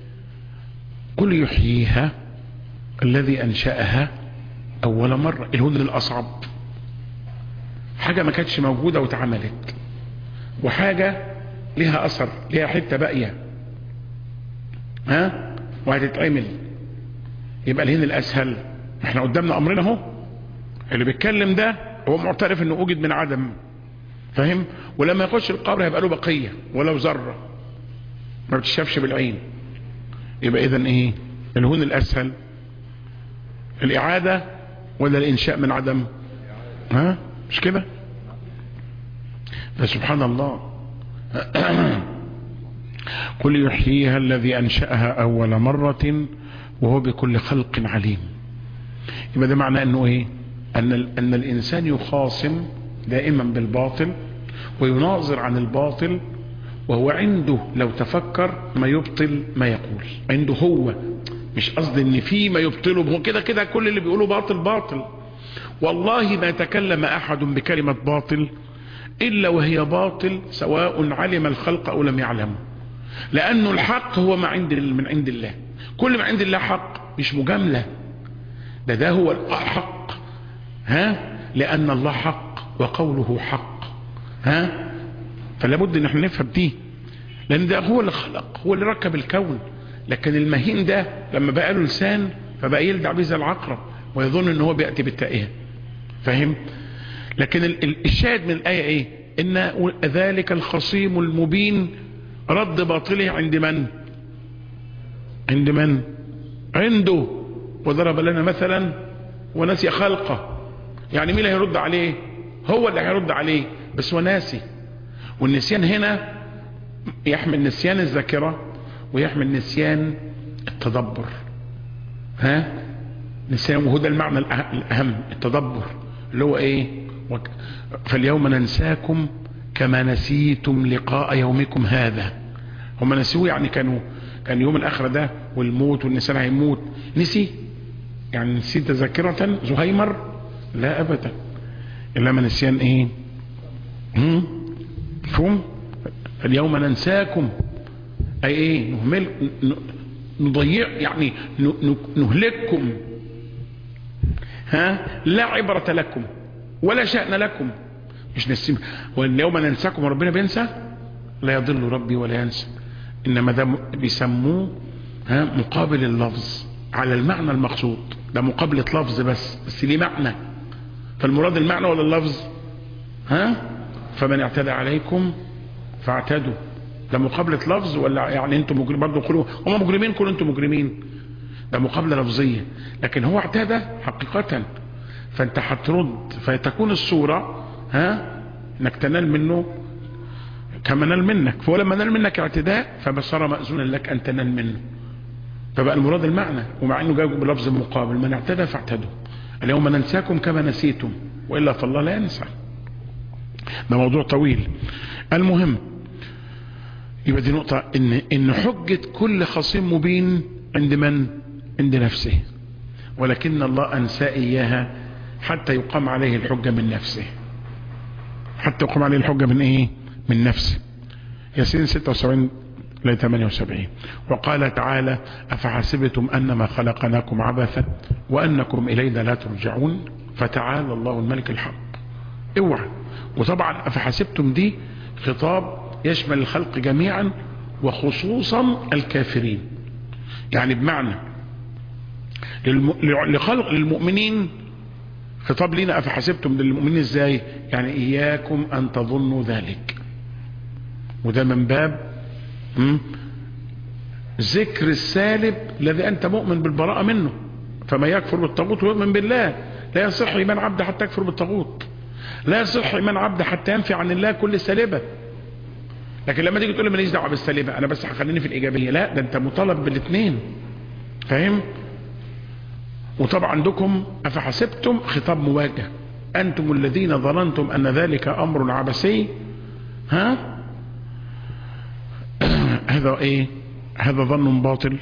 قل يحييها الذي انشاها اول مره الهن الاصعب حاجه ما كانتش موجوده واتعملت وحاجه لها اثر لها حته باقيه ها وهتتعمل يبقى الهين الاسهل احنا قدامنا امرنا اهو اللي بيتكلم ده هو معترف انه وجد من عدم فاهم ولما يخش القبر هيبقى له بقيه ولو ذره ما بتشافش بالعين يبقى اذا ايه الهون الاسهل الاعاده ولا الانشاء من عدم ها مش كده فسبحان الله قل يحييها الذي أنشأها أول مرة وهو بكل خلق عليم يبقى ده معنى أنه إيه أن, أن الإنسان يخاصم دائما بالباطل ويناظر عن الباطل وهو عنده لو تفكر ما يبطل ما يقول عنده هو مش قصدي ان في ما يبطله هو كده كده كل اللي بيقوله باطل باطل والله ما تكلم احد بكلمة باطل الا وهي باطل سواء علم الخلق او لم يعلمه لانه الحق هو ما عند من عند الله كل ما عند الله حق مش مجاملة ده ده هو الحق ها لان الله حق وقوله حق ها فلا بد ان احنا نفهم دي لان ده هو اللي خلق هو اللي ركب الكون لكن المهين ده لما بقى له لسان فبقى يلدع به زي العقرب ويظن ان هو بياتي بالتائهه فاهم لكن الشاهد من الايه ايه ان ذلك الخصيم المبين رد باطله عند من عند من عنده وضرب لنا مثلا ونسي خلقه يعني مين اللي هيرد عليه هو اللي هيرد عليه بس هو ناسي والنسيان هنا يحمل نسيان الذاكرة ويحمل نسيان التدبر ها نسيان وهو ده المعنى الأهم التدبر اللي هو ايه فاليوم ننساكم كما نسيتم لقاء يومكم هذا هم نسيوه يعني كانوا كان يوم الآخرة ده والموت والنسيان هيموت نسي يعني نسيت ذاكرة زهيمر لا أبدا إلا من نسيان ايه مفهوم اليوم ننساكم اي ايه نهمل نضيع يعني نهلككم ها لا عبرة لكم ولا شأن لكم مش نسيم واليوم ننساكم ربنا بينسى لا يضل ربي ولا ينسى انما ده بيسموه ها مقابل اللفظ على المعنى المقصود ده مقابلة لفظ بس بس ليه معنى فالمراد المعنى ولا اللفظ ها فمن اعتدى عليكم فاعتدوا ده مقابلة لفظ ولا يعني انتم مجرمين برضه كلوا هم مجرمين كلوا انتم مجرمين ده مقابلة لفظية لكن هو اعتدى حقيقة فانت هترد فتكون الصورة ها انك تنال منه كما نال منك فهو لما نال منك اعتداء فبصر مأذونا لك ان تنال منه فبقى المراد المعنى ومع انه جاء بلفظ مقابل من اعتدى فاعتدوا اليوم ننساكم كما نسيتم والا فالله لا ينسى ده موضوع طويل المهم يبقى دي نقطة ان, إن حجة كل خصيم مبين عند من عند نفسه ولكن الله انسى اياها حتى يقام عليه الحجة من نفسه حتى يقام عليه الحجة من ايه من نفسه ياسين 76 ل 78 وقال تعالى افحسبتم انما خلقناكم عبثا وانكم الينا لا ترجعون فتعالى الله الملك الحق اوعى وطبعا افحسبتم دي خطاب يشمل الخلق جميعا وخصوصا الكافرين يعني بمعنى لخلق للمؤمنين خطاب لنا افحسبتم للمؤمنين ازاي يعني اياكم ان تظنوا ذلك وده من باب ذكر السالب الذي انت مؤمن بالبراءة منه فما يكفر بالطاغوت ويؤمن بالله لا يصح ايمان عبد حتى يكفر بالطاغوت لا يصح ايمان عبد حتى ينفي عن الله كل سالبة لكن لما تيجي تقول لي ماليش دعوه بالسالبه انا بس هخليني في الايجابيه لا ده انت مطالب بالاثنين فاهم وطبعا عندكم افحسبتم خطاب مواجه انتم الذين ظننتم ان ذلك امر عبثي ها هذا ايه هذا ظن باطل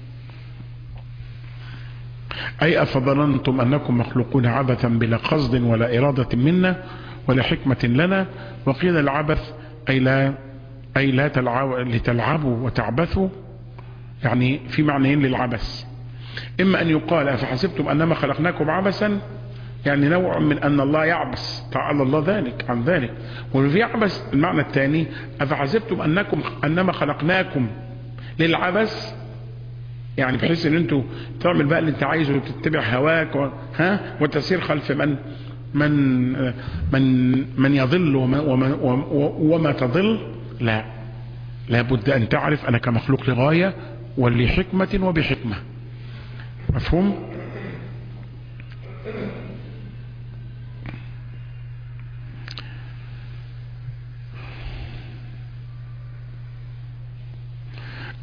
اي افظننتم انكم مخلوقون عبثا بلا قصد ولا اراده منا ولا حكمه لنا وقيل العبث اي لا أي لا تلعبوا, لتلعبوا وتعبثوا يعني في معنيين للعبث إما أن يقال أفحسبتم أنما خلقناكم عبثا يعني نوع من أن الله يعبث تعالى الله ذلك عن ذلك وفي يعبث المعنى الثاني أفحسبتم أنكم أنما خلقناكم للعبث يعني بحيث ان انتوا تعمل بقى اللي انت عايزه وتتبع هواك و... ها وتسير خلف من من من من يضل وما, وما, وما تضل لا لابد أن تعرف أنك مخلوق لغاية ولحكمة وبحكمة مفهوم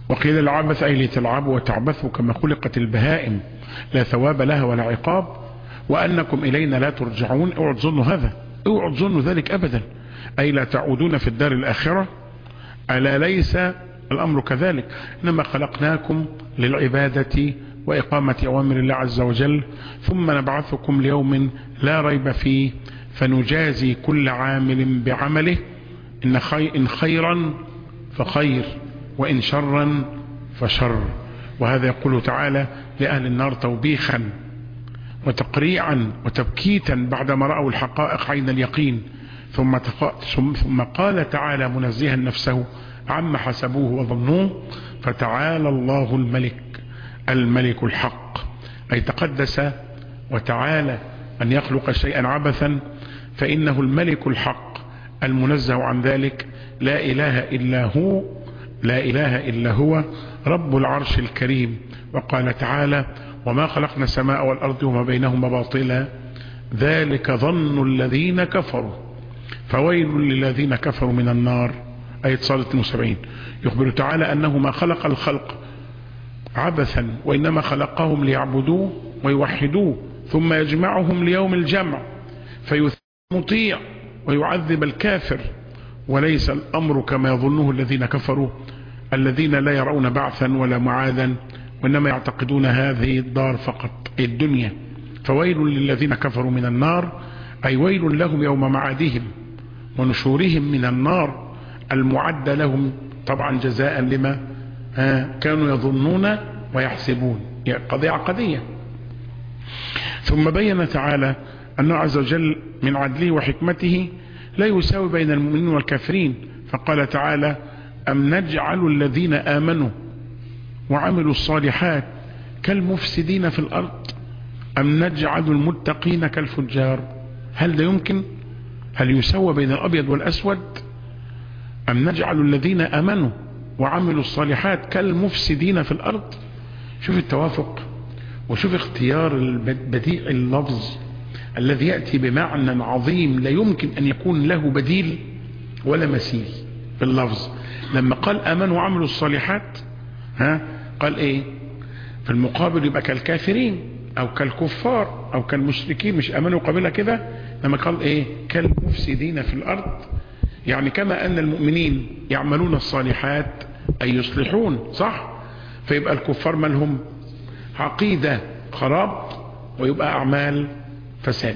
وقيل العبث أي لتلعبوا وتعبثوا كما خلقت البهائم لا ثواب لها ولا عقاب وأنكم إلينا لا ترجعون اوعوا تظنوا هذا اوعوا تظنوا ذلك أبدا أي لا تعودون في الدار الآخرة ألا ليس الأمر كذلك إنما خلقناكم للعبادة وإقامة أوامر الله عز وجل ثم نبعثكم ليوم لا ريب فيه فنجازي كل عامل بعمله إن, خي إن خيرا فخير وإن شرا فشر وهذا يقول تعالى لأهل النار توبيخا وتقريعا وتبكيتا بعدما رأوا الحقائق عين اليقين ثم, ثم قال تعالى منزها نفسه عما حسبوه وظنوه فتعالى الله الملك الملك الحق أي تقدس وتعالى أن يخلق شيئا عبثا فإنه الملك الحق المنزه عن ذلك لا إله إلا هو لا إله إلا هو رب العرش الكريم وقال تعالى وما خلقنا السماء والأرض وما بينهما باطلا ذلك ظن الذين كفروا فويل للذين كفروا من النار آية صالة 72 يخبر تعالى أنه ما خلق الخلق عبثا وإنما خلقهم ليعبدوه ويوحدوه ثم يجمعهم ليوم الجمع فيطيع ويعذب الكافر وليس الأمر كما يظنه الذين كفروا الذين لا يرون بعثا ولا معاذا وإنما يعتقدون هذه الدار فقط الدنيا فويل للذين كفروا من النار أي ويل لهم يوم معادهم ونشورهم من النار المعد لهم طبعا جزاء لما كانوا يظنون ويحسبون قضية عقدية ثم بين تعالى أنه عز وجل من عدله وحكمته لا يساوي بين المؤمنين والكافرين فقال تعالى أم نجعل الذين آمنوا وعملوا الصالحات كالمفسدين في الأرض أم نجعل المتقين كالفجار هل ده يمكن هل يسوى بين الأبيض والأسود أم نجعل الذين آمنوا وعملوا الصالحات كالمفسدين في الأرض شوف التوافق وشوف اختيار بديع اللفظ الذي يأتي بمعنى عظيم لا يمكن أن يكون له بديل ولا مثيل في اللفظ لما قال آمنوا وعملوا الصالحات ها قال ايه في المقابل يبقى كالكافرين او كالكفار او كالمشركين مش امنوا قبيلة كده لما قال ايه كالمفسدين في الارض يعني كما ان المؤمنين يعملون الصالحات اي يصلحون صح فيبقى الكفار مالهم عقيدة خراب ويبقى اعمال فساد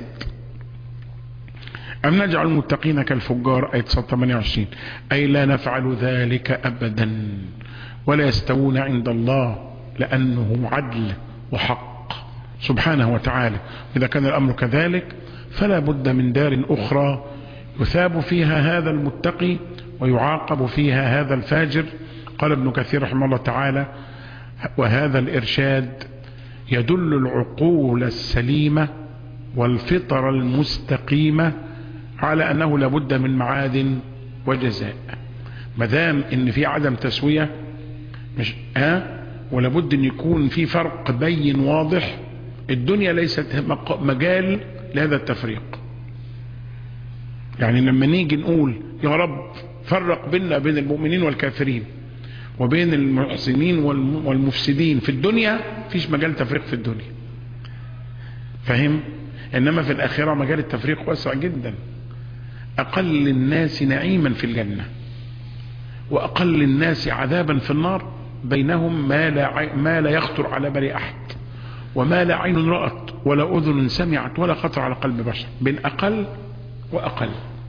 أم نجعل المتقين كالفجار آية 28 أي لا نفعل ذلك أبدا ولا يستوون عند الله لأنه عدل وحق سبحانه وتعالى إذا كان الأمر كذلك فلا بد من دار أخرى يثاب فيها هذا المتقي ويعاقب فيها هذا الفاجر قال ابن كثير رحمه الله تعالى وهذا الإرشاد يدل العقول السليمة والفطر المستقيمة على أنه لابد من معاد وجزاء مدام ان في عدم تسوية مش ها ولابد ان يكون في فرق بين واضح الدنيا ليست مجال لهذا التفريق يعني لما نيجي نقول يا رب فرق بيننا بين المؤمنين والكافرين وبين المحسنين والمفسدين في الدنيا فيش مجال تفريق في الدنيا فهم انما في الاخرة مجال التفريق واسع جدا اقل الناس نعيما في الجنة واقل الناس عذابا في النار بينهم ما لا, ما لا يخطر على بال احد وما لا عين رأت ولا اذن سمعت ولا خطر على قلب بشر بين اقل واقل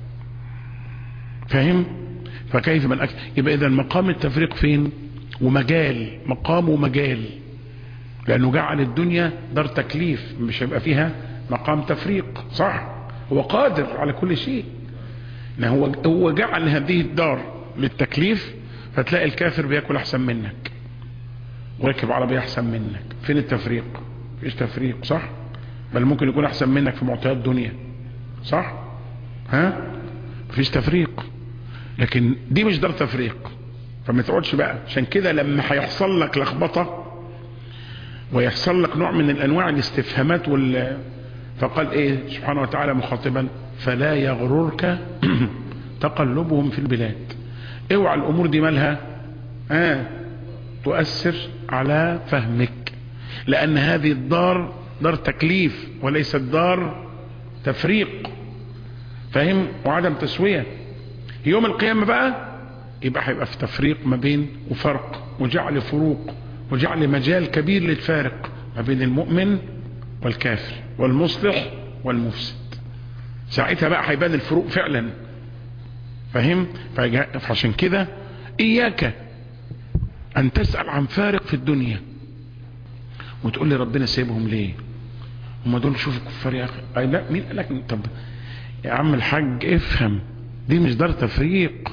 فهم فكيف من أكل يبقى اذا مقام التفريق فين ومجال مقام ومجال لانه جعل الدنيا دار تكليف مش هيبقى فيها مقام تفريق صح هو قادر على كل شيء هو هو جعل هذه الدار للتكليف فتلاقي الكافر بياكل احسن منك وراكب عربيه احسن منك فين التفريق مفيش تفريق صح بل ممكن يكون احسن منك في معطيات الدنيا صح ها مفيش تفريق لكن دي مش دار تفريق فما تقعدش بقى عشان كده لما هيحصل لك لخبطه ويحصل لك نوع من الانواع الاستفهامات وال فقال ايه سبحانه وتعالى مخاطبا فلا يغررك تقلبهم في البلاد اوعى الامور دي مالها آه تؤثر على فهمك لأن هذه الدار دار تكليف وليست دار تفريق فاهم وعدم تسوية يوم القيامة بقى يبقى هيبقى في تفريق ما بين وفرق وجعل فروق وجعل مجال كبير للفارق ما بين المؤمن والكافر والمصلح والمفسد ساعتها بقى هيبان الفروق فعلا فاهم فعشان كده اياك ان تسأل عن فارق في الدنيا وتقول لي ربنا سايبهم ليه هم دول شوفوا كفار يا اخي اي لا مين قال لك طب يا عم الحاج افهم دي مش دار تفريق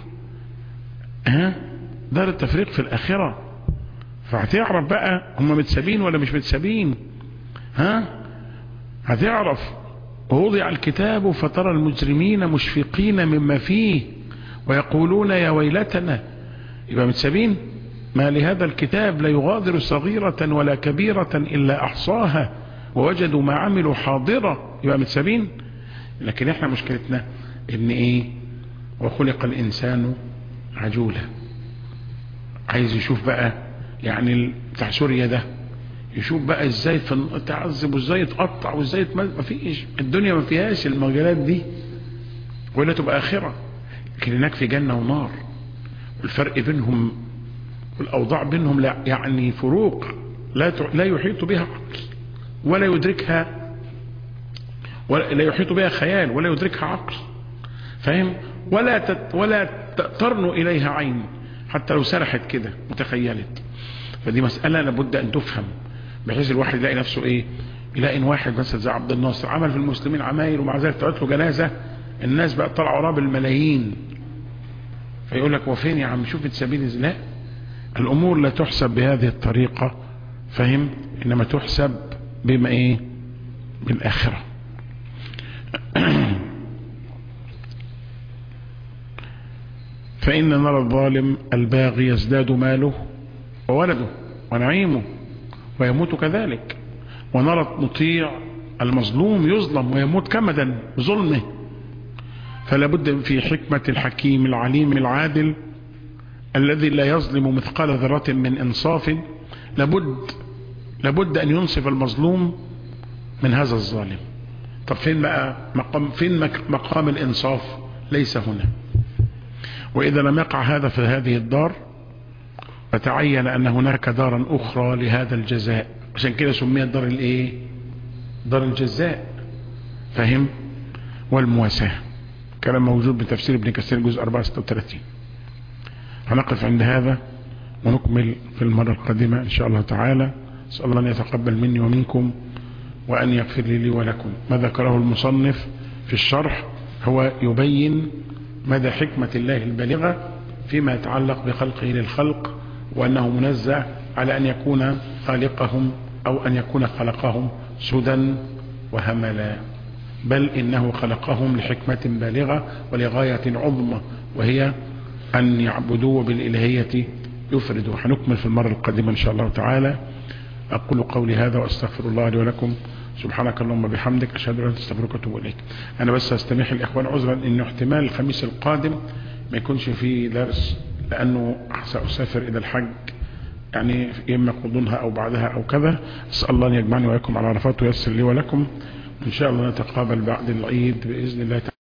ها دار التفريق في الاخره فهتعرف بقى هم متسابين ولا مش متسابين ها هتعرف ووضع الكتاب فترى المجرمين مشفقين مما فيه ويقولون يا ويلتنا يبقى متسابين ما لهذا الكتاب لا يغادر صغيرة ولا كبيرة إلا أحصاها ووجدوا ما عملوا حاضرة يبقى متسابين لكن احنا مشكلتنا ان ايه وخلق الانسان عجولا عايز يشوف بقى يعني بتاع سوريا ده يشوف بقى ازاي تعذب وازاي يتقطع وازاي ما فيش الدنيا ما فيهاش المجالات دي ولا تبقى اخره لكن هناك في جنه ونار والفرق بينهم والاوضاع بينهم لا يعني فروق لا لا يحيط بها عقل ولا يدركها ولا لا يحيط بها خيال ولا يدركها عقل فاهم ولا تت ولا ترنو اليها عين حتى لو سرحت كده وتخيلت فدي مسألة لابد أن تفهم بحيث الواحد يلاقي نفسه إيه يلاقي إن واحد مثلا زي عبد الناصر عمل في المسلمين عمايل ومع ذلك طلعت له جنازة الناس بقى طلعوا وراه بالملايين فيقول لك وفين يا عم شوف سبيل لا الأمور لا تحسب بهذه الطريقة فهم إنما تحسب بما إيه بالآخرة فإن نرى الظالم الباغي يزداد ماله وولده ونعيمه ويموت كذلك ونرى المطيع المظلوم يظلم ويموت كمدا بظلمه فلا بد في حكمة الحكيم العليم العادل الذي لا يظلم مثقال ذرة من إنصاف لابد لابد أن ينصف المظلوم من هذا الظالم طب فين بقى مقام فين مقام الإنصاف ليس هنا وإذا لم يقع هذا في هذه الدار فتعين أن هناك دارا أخرى لهذا الجزاء عشان كده سميت دار الإيه دار الجزاء فهم والمواساة كلام موجود بتفسير ابن كثير جزء 436 هنقف عند هذا ونكمل في المرة القادمة إن شاء الله تعالى أسأل الله أن يتقبل مني ومنكم وأن يغفر لي, لي ولكم ما ذكره المصنف في الشرح هو يبين مدى حكمة الله البالغة فيما يتعلق بخلقه للخلق وأنه منزع على أن يكون خالقهم أو أن يكون خلقهم سدى وهملا بل إنه خلقهم لحكمة بالغة ولغاية عظمى وهي أن يعبدوه بالإلهية يفردوا هنكمل في المرة القادمة إن شاء الله تعالى أقول قولي هذا وأستغفر الله لي ولكم سبحانك اللهم بحمدك أشهد أن لا تستغفرك وأتوب إليك أنا بس أستميح الإخوان عذرا إنه احتمال الخميس القادم ما يكونش فيه درس لأنه سأسافر إلى الحج يعني إما قضونها أو بعدها أو كذا أسأل الله أن يجمعني وإياكم على عرفات ويسر لي ولكم إن شاء الله نتقابل بعد العيد بإذن الله تعالى